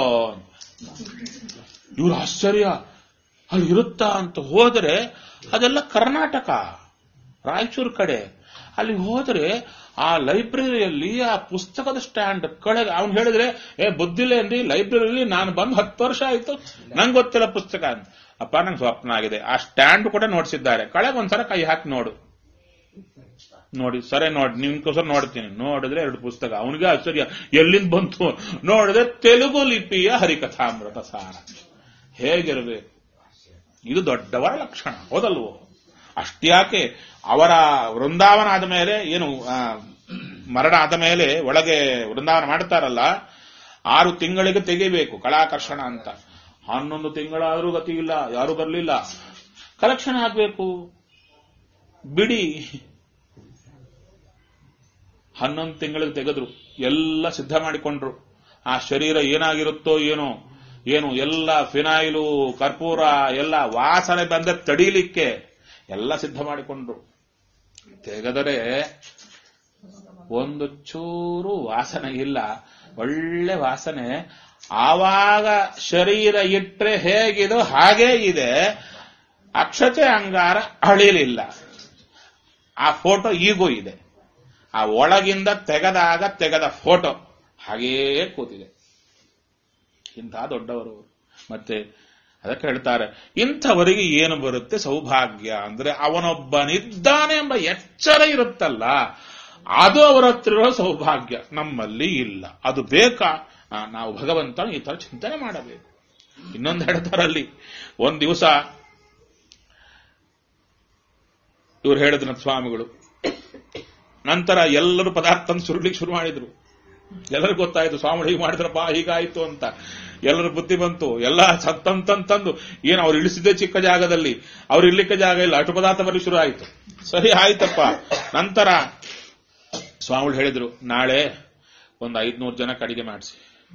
ಇವ್ರು ಆಶ್ಚರ್ಯ ಅಲ್ಲಿ ಇರುತ್ತಾ ಅಂತ ಹೋದ್ರೆ ಅದೆಲ್ಲ ಕರ್ನಾಟಕ ರಾಯಚೂರು ಕಡೆ ಅಲ್ಲಿ ಹೋದ್ರೆ ಆ ಲೈಬ್ರರಿಯಲ್ಲಿ ಆ ಪುಸ್ತಕದ ಸ್ಟ್ಯಾಂಡ್ ಕೆಳಗೆ ಅವ್ನು ಹೇಳಿದ್ರೆ ಏ ಬುದ್ಧಿಲ್ಲ ಏನ್ರಿ ಲೈಬ್ರರಿಯಲ್ಲಿ ನಾನು ಬಂದು ಹತ್ತು ವರ್ಷ ಆಯ್ತು ನಂಗೆ ಗೊತ್ತಿಲ್ಲ ಪುಸ್ತಕ ಅಂತ ಅಪ್ಪ ನಂಗೆ ಸ್ವಪ್ನ ಆಗಿದೆ ಆ ಸ್ಟ್ಯಾಂಡ್ ಕೂಡ ನೋಡ್ಸಿದ್ದಾರೆ ಕೆಳಗೆ ಒಂದ್ಸಲ ಕೈ ಹಾಕಿ ನೋಡು ನೋಡಿ ಸರಿ ನೋಡಿ ನಿಮ್ಗೋಸ್ಕರ ನೋಡ್ತೀನಿ ನೋಡಿದ್ರೆ ಎರಡು ಪುಸ್ತಕ ಅವನಿಗೆ ಆಶ್ಚರ್ಯ ಎಲ್ಲಿಂದ ಬಂತು ನೋಡಿದ್ರೆ ತೆಲುಗು ಲಿಪಿಯ ಹರಿಕಥಾಮೃತ ಸಾರ ಹೇಗಿರಬೇಕು ಇದು ದೊಡ್ಡವರ ಲಕ್ಷಣ ಹೌದಲ್ವೋ ಅಷ್ಟ್ಯಾಕೆ ಅವರ ವೃಂದಾವನ ಆದ ಮೇಲೆ ಏನು ಆ, ಮರಣ ಆದ ಮೇಲೆ ಒಳಗೆ ವೃಂದಾವನ ಮಾಡ್ತಾರಲ್ಲ ಆರು ತಿಂಗಳಿಗೆ ತೆಗಿಬೇಕು ಕಳಾಕರ್ಷಣ ಅಂತ ಹನ್ನೊಂದು ತಿಂಗಳಾದ್ರೂ ಗತಿ ಇಲ್ಲ ಯಾರು ಬರಲಿಲ್ಲ ಕಲೆಕ್ಷನ್ ಆಗ್ಬೇಕು ಬಿಡಿ ಹನ್ನೊಂದು ತಿಂಗಳಿಗೆ ತೆಗೆದ್ರು ಎಲ್ಲ ಸಿದ್ಧ ಮಾಡಿಕೊಂಡ್ರು ಆ ಶರೀರ ಏನಾಗಿರುತ್ತೋ ಏನೋ ಏನು ಎಲ್ಲ ಫಿನಾಯಿಲು ಕರ್ಪೂರ ಎಲ್ಲ ವಾಸನೆ ಬಂದ ತಡೀಲಿಕ್ಕೆ ಎಲ್ಲ ಸಿದ್ಧ ಮಾಡಿಕೊಂಡ್ರು ತೆಗೆದರೆ ಒಂದು ಚೂರು ವಾಸನೆ ಇಲ್ಲ ಒಳ್ಳೆ ವಾಸನೆ ಆವಾಗ ಶರೀರ ಇಟ್ರೆ ಹೇಗಿದೋ ಹಾಗೇ ಇದೆ ಅಕ್ಷತೆ ಅಂಗಾರ ಅಳಿಲಿಲ್ಲ ಆ ಫೋಟೋ ಈಗೂ ಇದೆ ಆ ಒಳಗಿಂದ ತೆಗೆದಾಗ ತೆಗೆದ ಫೋಟೋ ಹಾಗೇ ಕೂತಿದೆ ಇಂಥ ದೊಡ್ಡವರು ಮತ್ತೆ ಅದಕ್ಕೆ ಹೇಳ್ತಾರೆ ಇಂಥವರಿಗೆ ಏನು ಬರುತ್ತೆ ಸೌಭಾಗ್ಯ ಅಂದ್ರೆ ಅವನೊಬ್ಬನಿದ್ದಾನೆ ಎಂಬ ಎಚ್ಚರ ಇರುತ್ತಲ್ಲ ಅದು ಅವರ ಹತ್ರ ಇರೋ ಸೌಭಾಗ್ಯ ನಮ್ಮಲ್ಲಿ ಇಲ್ಲ ಅದು ಬೇಕಾ ಆ, ನಾವು ಭಗವಂತನ ಈ ತರ ಚಿಂತನೆ ಮಾಡಬೇಕು ಇನ್ನೊಂದು ಹೇಳ್ತಾರಲ್ಲಿ ಒಂದ್ ದಿವಸ ಇವ್ರು ಹೇಳಿದ್ರು ಸ್ವಾಮಿಗಳು ನಂತರ ಎಲ್ಲರೂ ಪದಾರ್ಥ ತಂದು ಸುರುಳಿಗೆ ಶುರು ಮಾಡಿದ್ರು ಎಲ್ಲರಿಗೂ ಗೊತ್ತಾಯ್ತು ಸ್ವಾಮಿಗಳು ಹೀಗೆ ಮಾಡಿದ್ರಪ್ಪ ಹೀಗಾಯ್ತು ಅಂತ ಎಲ್ಲರ ಬುದ್ಧಿ ಬಂತು ಎಲ್ಲ ತಂದು ಏನು ಅವ್ರು ಇಳಿಸಿದ್ದೇ ಚಿಕ್ಕ ಜಾಗದಲ್ಲಿ ಅವ್ರು ಇರ್ಲಿಕ್ಕೆ ಜಾಗ ಇಲ್ಲ ಅಷ್ಟು ಪದಾರ್ಥ ಬರಲಿ ಶುರು ಆಯ್ತು ಸರಿ ಆಯ್ತಪ್ಪ ನಂತರ ಸ್ವಾಮಿಗಳು ಹೇಳಿದ್ರು ನಾಳೆ ಒಂದು ಐದ್ನೂರು ಜನ ಅಡಿಗೆ ಮಾಡಿಸಿ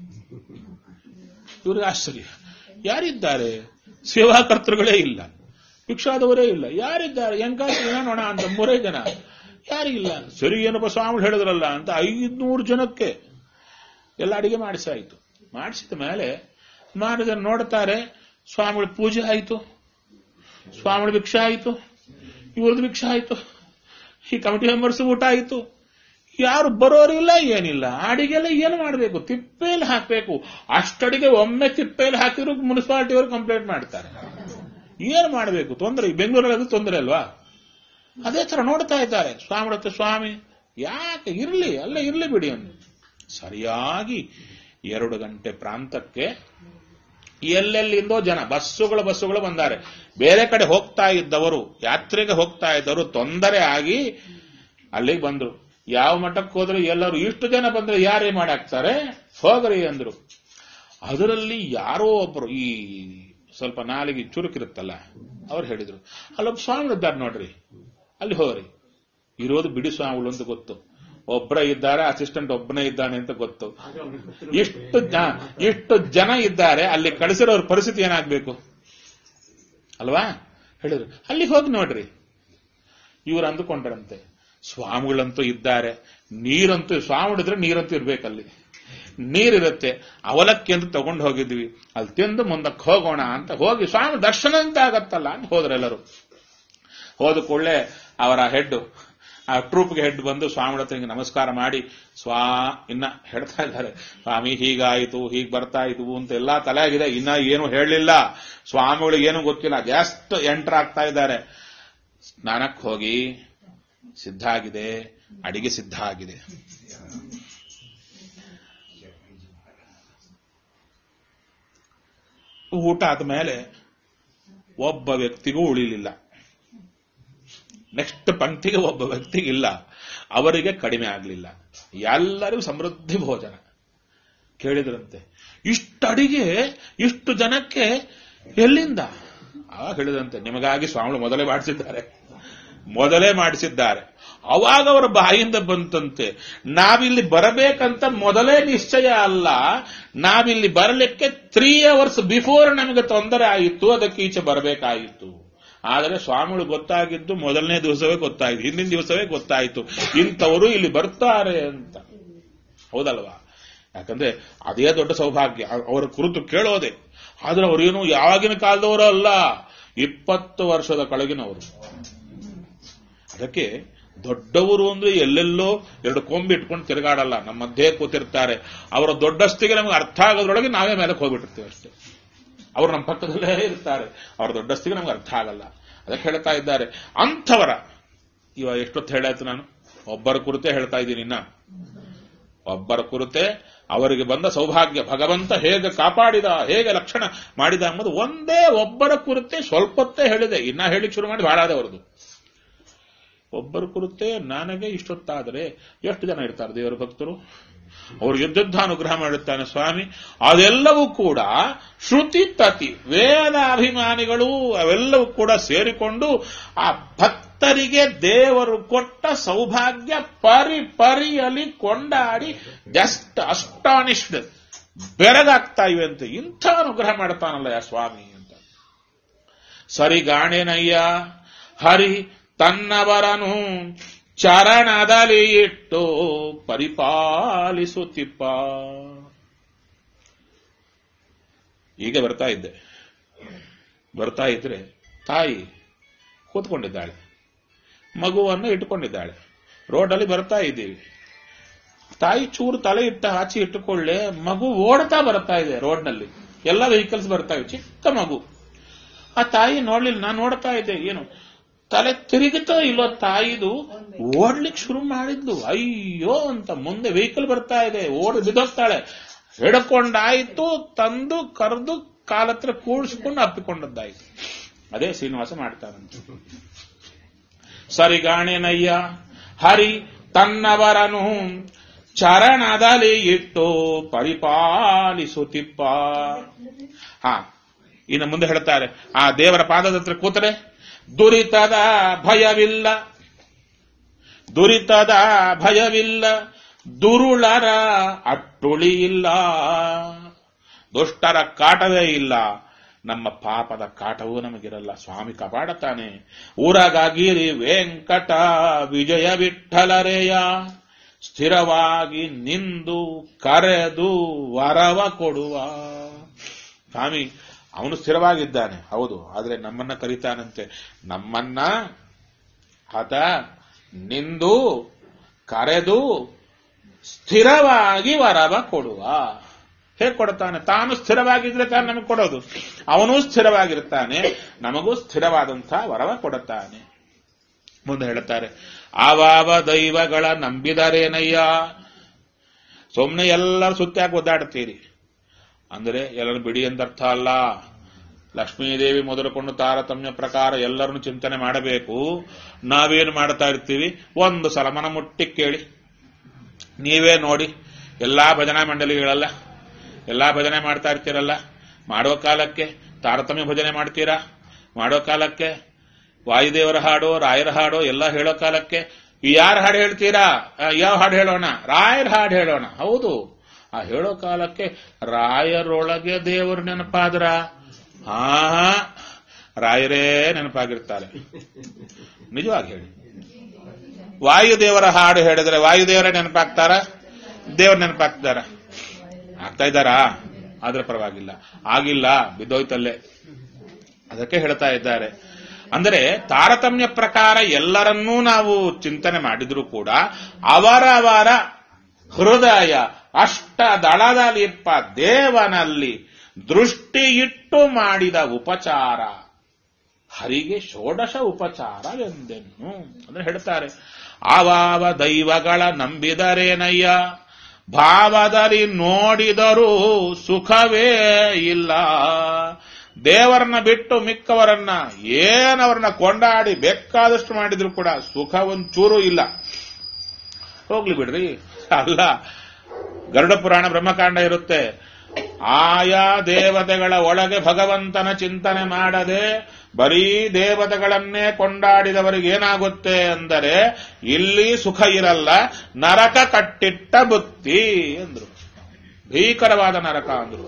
ಇವ್ರಿಗೆ ಆಶ್ಚರ್ಯ ಯಾರಿದ್ದಾರೆ ಸೇವಾಕರ್ತೃಗಳೇ ಇಲ್ಲ ಭಿಕ್ಷಾದವರೇ ಇಲ್ಲ ಯಾರಿದ್ದಾರೆ ಎಂಕಾಸಿನ ನೋಣ ಅಂತ ಮೂರೇ ಜನ ಯಾರಿಗಿಲ್ಲ ಸರಿ ಏನಪ್ಪ ಸ್ವಾಮಿಗಳು ಹೇಳಿದ್ರಲ್ಲ ಅಂತ ಐದ್ನೂರು ಜನಕ್ಕೆ ಎಲ್ಲ ಅಡಿಗೆ ಮಾಡಿಸಾಯ್ತು ಮಾಡಿಸಿದ ಮೇಲೆ ಸುಮಾರು ಜನ ನೋಡ್ತಾರೆ ಸ್ವಾಮಿಗಳ ಪೂಜೆ ಆಯಿತು ಸ್ವಾಮಿಗಳ ಭಿಕ್ಷೆ ಆಯಿತು ಇವ್ರದ್ದು ಭಿಕ್ಷೆ ಆಯಿತು ಈ ಕಮಿಟಿ ಮೆಂಬರ್ಸ್ ಊಟ ಆಯಿತು ಯಾರು ಬರೋರಿಲ್ಲ ಏನಿಲ್ಲ ಅಡಿಗೆಲ್ಲ ಏನು ಮಾಡಬೇಕು ತಿಪ್ಪೆಯಲ್ಲಿ ಹಾಕಬೇಕು ಅಷ್ಟಡಿಗೆ ಒಮ್ಮೆ ತಿಪ್ಪೆಯಲ್ಲಿ ಹಾಕಿದ್ರು ಮುನ್ಸಿಪಾಲಿಟಿ ಅವರು ಕಂಪ್ಲೇಂಟ್ ಮಾಡ್ತಾರೆ ಏನು ಮಾಡಬೇಕು ತೊಂದರೆ ಬೆಂಗಳೂರಲ್ಲಿ ಅದು ತೊಂದರೆ ಅಲ್ವಾ ಅದೇ ತರ ನೋಡ್ತಾ ಇದ್ದಾರೆ ಸ್ವಾಮಿ ಹತ್ರ ಸ್ವಾಮಿ ಯಾಕೆ ಇರ್ಲಿ ಅಲ್ಲೇ ಇರ್ಲಿ ಬಿಡಿ ಅಂದು ಸರಿಯಾಗಿ ಎರಡು ಗಂಟೆ ಪ್ರಾಂತಕ್ಕೆ ಎಲ್ಲೆಲ್ಲಿಂದೋ ಜನ ಬಸ್ಸುಗಳು ಬಸ್ಸುಗಳು ಬಂದಾರೆ ಬೇರೆ ಕಡೆ ಹೋಗ್ತಾ ಇದ್ದವರು ಯಾತ್ರೆಗೆ ಹೋಗ್ತಾ ಇದ್ದವರು ತೊಂದರೆ ಆಗಿ ಅಲ್ಲಿಗೆ ಬಂದ್ರು ಯಾವ ಮಠಕ್ಕೆ ಹೋದ್ರೆ ಎಲ್ಲರೂ ಇಷ್ಟು ಜನ ಬಂದ್ರೆ ಯಾರೇ ಮಾಡಾಕ್ತಾರೆ ಹೋಗ್ರಿ ಅಂದ್ರು ಅದರಲ್ಲಿ ಯಾರೋ ಒಬ್ರು ಈ ಸ್ವಲ್ಪ ನಾಲಿಗೆ ಚುರುಕಿರುತ್ತಲ್ಲ ಅವ್ರು ಹೇಳಿದ್ರು ಅಲ್ಲೊಬ್ಬ ಸ್ವಾಮಿಗಳು ಇದ್ದಾರೆ ನೋಡ್ರಿ ಅಲ್ಲಿ ಹೋಗ್ರಿ ಇರೋದು ಬಿಡಿ ಸ್ವಾಮಿಗಳು ಅಂತ ಗೊತ್ತು ಒಬ್ಬರ ಇದ್ದಾರೆ ಅಸಿಸ್ಟೆಂಟ್ ಒಬ್ಬನೇ ಇದ್ದಾನೆ ಅಂತ ಗೊತ್ತು ಇಷ್ಟು ಜ- ಇಷ್ಟು ಜನ ಇದ್ದಾರೆ ಅಲ್ಲಿ ಕಳಿಸಿರೋರ ಪರಿಸ್ಥಿತಿ ಏನಾಗ್ಬೇಕು ಅಲ್ವಾ ಹೇಳಿದ್ರು ಅಲ್ಲಿ ಹೋಗಿ ನೋಡ್ರಿ ಇವ್ರು ಅಂದುಕೊಂಡ್ರಂತೆ ಸ್ವಾಮಿಗಳಂತೂ ಇದ್ದಾರೆ ನೀರಂತೂ ಸ್ವಾಮಿಡಿದ್ರೆ ನೀರಂತೂ ಇರ್ಬೇಕಲ್ಲಿ ನೀರಿರುತ್ತೆ ಅವಲಕ್ಕಿ ಅಂತ ತಗೊಂಡು ಹೋಗಿದ್ವಿ ಅಲ್ಲಿ ತಿಂದು ಮುಂದಕ್ಕೆ ಹೋಗೋಣ ಅಂತ ಹೋಗಿ ಸ್ವಾಮಿ ದರ್ಶನ ಅಂತ ಆಗತ್ತಲ್ಲ ಅಂತ ಹೋದ್ರೆಲ್ಲರೂ ಹೋದ ಕೂಡಲೇ ಅವರ ಹೆಡ್ ಆ ಟ್ರೂಪ್ಗೆ ಹೆಡ್ ಬಂದು ಸ್ವಾಮಿ ಹತ್ರ ಹಿಂಗೆ ನಮಸ್ಕಾರ ಮಾಡಿ ಸ್ವಾ ಇನ್ನ ಹೇಳ್ತಾ ಇದ್ದಾರೆ ಸ್ವಾಮಿ ಹೀಗಾಯಿತು ಹೀಗ್ ಬರ್ತಾ ಇದ್ವು ಅಂತ ಎಲ್ಲಾ ತಲೆ ಆಗಿದೆ ಇನ್ನ ಏನು ಹೇಳಲಿಲ್ಲ ಸ್ವಾಮಿಗಳಿಗೆ ಏನು ಗೊತ್ತಿಲ್ಲ ಜಸ್ಟ್ ಎಂಟರ್ ಆಗ್ತಾ ಇದ್ದಾರೆ ಸ್ನಾನಕ್ಕೆ ಹೋಗಿ ಸಿದ್ಧ ಆಗಿದೆ ಅಡಿಗೆ ಸಿದ್ಧ ಆಗಿದೆ ಊಟ ಆದ್ಮೇಲೆ ಒಬ್ಬ ವ್ಯಕ್ತಿಗೂ ಉಳಿಲಿಲ್ಲ ನೆಕ್ಸ್ಟ್ ಪಂಕ್ತಿಗೆ ಒಬ್ಬ ವ್ಯಕ್ತಿಗಿಲ್ಲ ಅವರಿಗೆ ಕಡಿಮೆ ಆಗಲಿಲ್ಲ ಎಲ್ಲರಿಗೂ ಸಮೃದ್ಧಿ ಭೋಜನ ಕೇಳಿದ್ರಂತೆ ಇಷ್ಟು ಅಡಿಗೆ ಇಷ್ಟು ಜನಕ್ಕೆ ಎಲ್ಲಿಂದ ಆವಾಗ ಹೇಳಿದಂತೆ ನಿಮಗಾಗಿ ಸ್ವಾಮಿಗಳು ಮೊದಲೇ ಮಾಡಿಸಿದ್ದಾರೆ ಮೊದಲೇ ಮಾಡಿಸಿದ್ದಾರೆ ಅವಾಗ ಅವರ ಬಾಯಿಂದ ಬಂತಂತೆ ನಾವಿಲ್ಲಿ ಬರಬೇಕಂತ ಮೊದಲೇ ನಿಶ್ಚಯ ಅಲ್ಲ ನಾವಿಲ್ಲಿ ಬರಲಿಕ್ಕೆ ತ್ರೀ ಅವರ್ಸ್ ಬಿಫೋರ್ ನಮಗೆ ತೊಂದರೆ ಆಯಿತು ಅದಕ್ಕೆ ಈಚೆ ಬರಬೇಕಾಯಿತು ಆದರೆ ಸ್ವಾಮಿಗಳು ಗೊತ್ತಾಗಿದ್ದು ಮೊದಲನೇ ದಿವಸವೇ ಗೊತ್ತಾಯಿತು ಹಿಂದಿನ ದಿವಸವೇ ಗೊತ್ತಾಯಿತು ಇಂಥವರು ಇಲ್ಲಿ ಬರ್ತಾರೆ ಅಂತ ಹೌದಲ್ವಾ ಯಾಕಂದ್ರೆ ಅದೇ ದೊಡ್ಡ ಸೌಭಾಗ್ಯ ಅ- ಅವರ ಕುರಿತು ಕೇಳೋದೆ ಆದ್ರೆ ಅವರೇನು ಯಾವಾಗಿನ ಕಾಲದವರು ಅಲ್ಲ ಇಪ್ಪತ್ತು ವರ್ಷದ ಕೆಳಗಿನವರು ಅದಕ್ಕೆ ದೊಡ್ಡವರು ಅಂದ್ರೆ ಎಲ್ಲೆಲ್ಲೋ ಎರಡು ಕೊಂಬು ಇಟ್ಕೊಂಡು ತಿರುಗಾಡಲ್ಲ ನಮ್ಮ ಮಧ್ಯೆ ಕೂತಿರ್ತಾರೆ ಅವರ ದೊಡ್ಡಸ್ತಿಗೆ ನಮಗೆ ಅರ್ಥ ಆಗೋದ್ರೊಳಗೆ ನಾವೇ ಮೇಲೆ ಹೋಗ್ಬಿಟ್ಟಿರ್ತೀವಿ ಅಷ್ಟೇ ಅವರು ನಮ್ಮ ಪಕ್ಕದಲ್ಲೇ ಇರ್ತಾರೆ ಅವರ ದೊಡ್ಡಸ್ತಿಗೆ ನಮ್ಗೆ ಅರ್ಥ ಆಗಲ್ಲ ಅದಕ್ಕೆ ಹೇಳ್ತಾ ಇದ್ದಾರೆ ಅಂಥವರ ಇವಾಗ ಎಷ್ಟೊತ್ತು ಹೇಳಾಯ್ತು ನಾನು ಒಬ್ಬರ ಕುರಿತೇ ಹೇಳ್ತಾ ಇದ್ದೀನಿ ಇನ್ನ ಒಬ್ಬರ ಕುರಿತೆ ಅವರಿಗೆ ಬಂದ ಸೌಭಾಗ್ಯ ಭಗವಂತ ಹೇಗೆ ಕಾಪಾಡಿದ ಹೇಗೆ ಲಕ್ಷಣ ಮಾಡಿದ ಎಂಬುದು ಒಂದೇ ಒಬ್ಬರ ಕುರಿತೆ ಸ್ವಲ್ಪತ್ತೇ ಹೇಳಿದೆ ಇನ್ನ ಹೇಳಿಕ್ ಶುರು ಮಾಡಿ ಬಹಳ ಆದ ಅವರದು ಒಬ್ಬರ ಕುರಿತೆ ನನಗೆ ಇಷ್ಟೊತ್ತಾದರೆ ಎಷ್ಟು ಜನ ಇರ್ತಾರೆ ದೇವರ ಭಕ್ತರು ಅವರು ಯುದ್ಧ ಅನುಗ್ರಹ ಮಾಡುತ್ತಾನೆ ಸ್ವಾಮಿ ಅದೆಲ್ಲವೂ ಕೂಡ ಶ್ರುತಿ ತತಿ ವೇದ ಅಭಿಮಾನಿಗಳು ಅವೆಲ್ಲವೂ ಕೂಡ ಸೇರಿಕೊಂಡು ಆ ಭಕ್ತರಿಗೆ ದೇವರು ಕೊಟ್ಟ ಸೌಭಾಗ್ಯ ಪರಿ ಪರಿಯಲ್ಲಿ ಕೊಂಡಾಡಿ ಜಸ್ಟ್ ಅಸ್ಟಾನಿಶ್ಡ್ ಬೆರಗಾಗ್ತಾ ಇವೆ ಅಂತ ಇಂಥ ಅನುಗ್ರಹ ಮಾಡ್ತಾನಲ್ಲ ಯಾ ಸ್ವಾಮಿ ಅಂತ ಸರಿಗಾಣೆನಯ್ಯ ಹರಿ ತನ್ನವರನು ಚರಣದಲ್ಲಿ ಇಟ್ಟು ಪರಿಪಾಲಿಸುತ್ತಿಪ್ಪ ಈಗ ಬರ್ತಾ ಇದ್ದೆ ಬರ್ತಾ ಇದ್ರೆ ತಾಯಿ ಕೂತ್ಕೊಂಡಿದ್ದಾಳೆ ಮಗುವನ್ನು ಇಟ್ಟುಕೊಂಡಿದ್ದಾಳೆ ರೋಡಲ್ಲಿ ಬರ್ತಾ ಇದ್ದೀವಿ ತಾಯಿ ಚೂರು ತಲೆ ಇಟ್ಟ ಆಚೆ ಇಟ್ಟುಕೊಳ್ಳೆ ಮಗು ಓಡ್ತಾ ಬರ್ತಾ ಇದೆ ರೋಡ್ನಲ್ಲಿ ಎಲ್ಲ ವೆಹಿಕಲ್ಸ್ ಬರ್ತಾ ಇವೆ ಚಿಕ್ಕ ಮಗು ಆ ತಾಯಿ ನೋಡ್ಲಿಲ್ಲ ನಾನು ನೋಡ್ತಾ ಇದ್ದೆ ಏನು ತಲೆ ತಿರುಗಿತೋ ಇಲ್ಲೋ ತಾಯಿದು ಓಡ್ಲಿಕ್ಕೆ ಶುರು ಮಾಡಿದ್ಲು ಅಯ್ಯೋ ಅಂತ ಮುಂದೆ ವೆಹಿಕಲ್ ಬರ್ತಾ ಇದೆ ಓಡ್ ಬಿದ್ದೋಗ್ತಾಳೆ ಹಿಡ್ಕೊಂಡಾಯ್ತು ತಂದು ಕರೆದು ಕಾಲತ್ರ ಕೂಡಿಸ್ಕೊಂಡು ಅಪ್ಪಿಕೊಂಡದ್ದಾಯ್ತು ಅದೇ ಶ್ರೀನಿವಾಸ ಮಾಡ್ತಾನಂತೆ ಸರಿಗಾಣೆನಯ್ಯ ಹರಿ ತನ್ನವರನು ಚರಣದಲ್ಲಿ ಇಟ್ಟು ಪರಿಪಾಲಿಸುತ್ತಿಪ್ಪ ಹಾ ಇನ್ನು ಮುಂದೆ ಹೇಳ್ತಾರೆ ಆ ದೇವರ ಪಾದದ ಹತ್ರ ಕೂತರೆ ದುರಿತದ ಭಯವಿಲ್ಲ ದುರಿತದ ಭಯವಿಲ್ಲ ದುರುಳರ ಅಟ್ಟುಳಿ ಇಲ್ಲ ದುಷ್ಟರ ಕಾಟವೇ ಇಲ್ಲ ನಮ್ಮ ಪಾಪದ ಕಾಟವೂ ನಮಗಿರಲ್ಲ ಸ್ವಾಮಿ ಕಾಪಾಡತಾನೆ ಊರಗಾಗಿರಿ ವೆಂಕಟ ವಿಜಯ ವಿಠಲರೇಯ ಸ್ಥಿರವಾಗಿ ನಿಂದು ಕರೆದು ವರವ ಕೊಡುವ ಸ್ವಾಮಿ ಅವನು ಸ್ಥಿರವಾಗಿದ್ದಾನೆ ಹೌದು ಆದ್ರೆ ನಮ್ಮನ್ನ ಕರೀತಾನಂತೆ ನಮ್ಮನ್ನ ಆತ ನಿಂದು ಕರೆದು ಸ್ಥಿರವಾಗಿ ವರವ ಕೊಡುವ ಹೇಗೆ ಕೊಡ್ತಾನೆ ತಾನು ಸ್ಥಿರವಾಗಿದ್ರೆ ತಾನು ನಮಗೆ ಕೊಡೋದು ಅವನೂ ಸ್ಥಿರವಾಗಿರ್ತಾನೆ ನಮಗೂ ಸ್ಥಿರವಾದಂತಹ ವರವ ಕೊಡುತ್ತಾನೆ ಮುಂದೆ ಹೇಳುತ್ತಾರೆ ಆವಾವ ದೈವಗಳ ನಂಬಿದರೇನಯ್ಯ ಸುಮ್ಮನೆ ಎಲ್ಲರೂ ಸುತ್ತಾಗಿ ಒದ್ದಾಡ್ತೀರಿ ಅಂದರೆ ಎಲ್ಲರೂ ಬಿಡಿ ಎಂದರ್ಥ ಅಲ್ಲ ಲಕ್ಷ್ಮೀದೇವಿ ಮೊದಲುಕೊಂಡು ತಾರತಮ್ಯ ಪ್ರಕಾರ ಎಲ್ಲರನ್ನು ಚಿಂತನೆ ಮಾಡಬೇಕು ನಾವೇನು ಮಾಡ್ತಾ ಇರ್ತೀವಿ ಒಂದು ಸಲ ಮನ ಮುಟ್ಟಿ ಕೇಳಿ ನೀವೇ ನೋಡಿ ಎಲ್ಲಾ ಭಜನಾ ಮಂಡಳಿಗಳೆಲ್ಲ ಎಲ್ಲಾ ಭಜನೆ ಮಾಡ್ತಾ ಇರ್ತೀರಲ್ಲ ಮಾಡೋ ಕಾಲಕ್ಕೆ ತಾರತಮ್ಯ ಭಜನೆ ಮಾಡ್ತೀರಾ ಮಾಡೋ ಕಾಲಕ್ಕೆ ವಾಯುದೇವರ ಹಾಡು ರಾಯರ ಹಾಡು ಎಲ್ಲ ಹೇಳೋ ಕಾಲಕ್ಕೆ ಯಾರ ಹಾಡು ಹೇಳ್ತೀರಾ ಆ, ಯಾವ ಹಾಡು ಹೇಳೋಣ ರಾಯರ ಹಾಡು ಹೇಳೋಣ ಹೌದು ಆ ಹೇಳೋ ಕಾಲಕ್ಕೆ ರಾಯರೊಳಗೆ ದೇವರು ನೆನಪಾದ್ರ ಆ ರಾಯರೇ ನೆನಪಾಗಿರ್ತಾರೆ ನಿಜವಾಗಿ ಹೇಳಿ ವಾಯುದೇವರ ಹಾಡು ಹೇಳಿದ್ರೆ ವಾಯುದೇವರೇ ನೆನಪಾಗ್ತಾರ ದೇವ್ರ ನೆನಪಾಗ್ತಾರ ಆಗ್ತಾ ಇದ್ದಾರಾ ಆದ್ರೆ ಪರವಾಗಿಲ್ಲ ಆಗಿಲ್ಲ ಬಿದ್ದೋಯ್ತಲ್ಲೇ ಅದಕ್ಕೆ ಹೇಳ್ತಾ ಇದ್ದಾರೆ ಅಂದರೆ ತಾರತಮ್ಯ ಪ್ರಕಾರ ಎಲ್ಲರನ್ನೂ ನಾವು ಚಿಂತನೆ ಮಾಡಿದ್ರೂ ಕೂಡ ಅವರವರ ಹೃದಯ ಅಷ್ಟ ದಳದಲ್ಲಿಪ್ಪ ದೇವನಲ್ಲಿ ದೃಷ್ಟಿ ಇಟ್ಟು ಮಾಡಿದ ಉಪಚಾರ ಹರಿಗೆ ಷೋಡಶ ಉಪಚಾರವೆಂದೆನ್ನು ಅಂದ್ರೆ ಹೇಳ್ತಾರೆ ಆವಾವ ದೈವಗಳ ನಂಬಿದರೇನಯ್ಯ ಭಾವದಲ್ಲಿ ನೋಡಿದರೂ ಸುಖವೇ ಇಲ್ಲ ದೇವರನ್ನ ಬಿಟ್ಟು ಮಿಕ್ಕವರನ್ನ ಏನವರನ್ನ ಕೊಂಡಾಡಿ ಬೇಕಾದಷ್ಟು ಮಾಡಿದ್ರು ಕೂಡ ಸುಖ ಒಂಚೂರು ಇಲ್ಲ ಹೋಗ್ಲಿ ಬಿಡ್ರಿ ಅಲ್ಲ ಗರುಡ ಪುರಾಣ ಬ್ರಹ್ಮಕಾಂಡ ಇರುತ್ತೆ ಆಯಾ ದೇವತೆಗಳ ಒಳಗೆ ಭಗವಂತನ ಚಿಂತನೆ ಮಾಡದೆ ಬರೀ ದೇವತೆಗಳನ್ನೇ ಕೊಂಡಾಡಿದವರಿಗೆ ಏನಾಗುತ್ತೆ ಅಂದರೆ ಇಲ್ಲಿ ಸುಖ ಇರಲ್ಲ ನರಕ ಕಟ್ಟಿಟ್ಟ ಬುತ್ತಿ ಅಂದ್ರು ಭೀಕರವಾದ ನರಕ ಅಂದ್ರು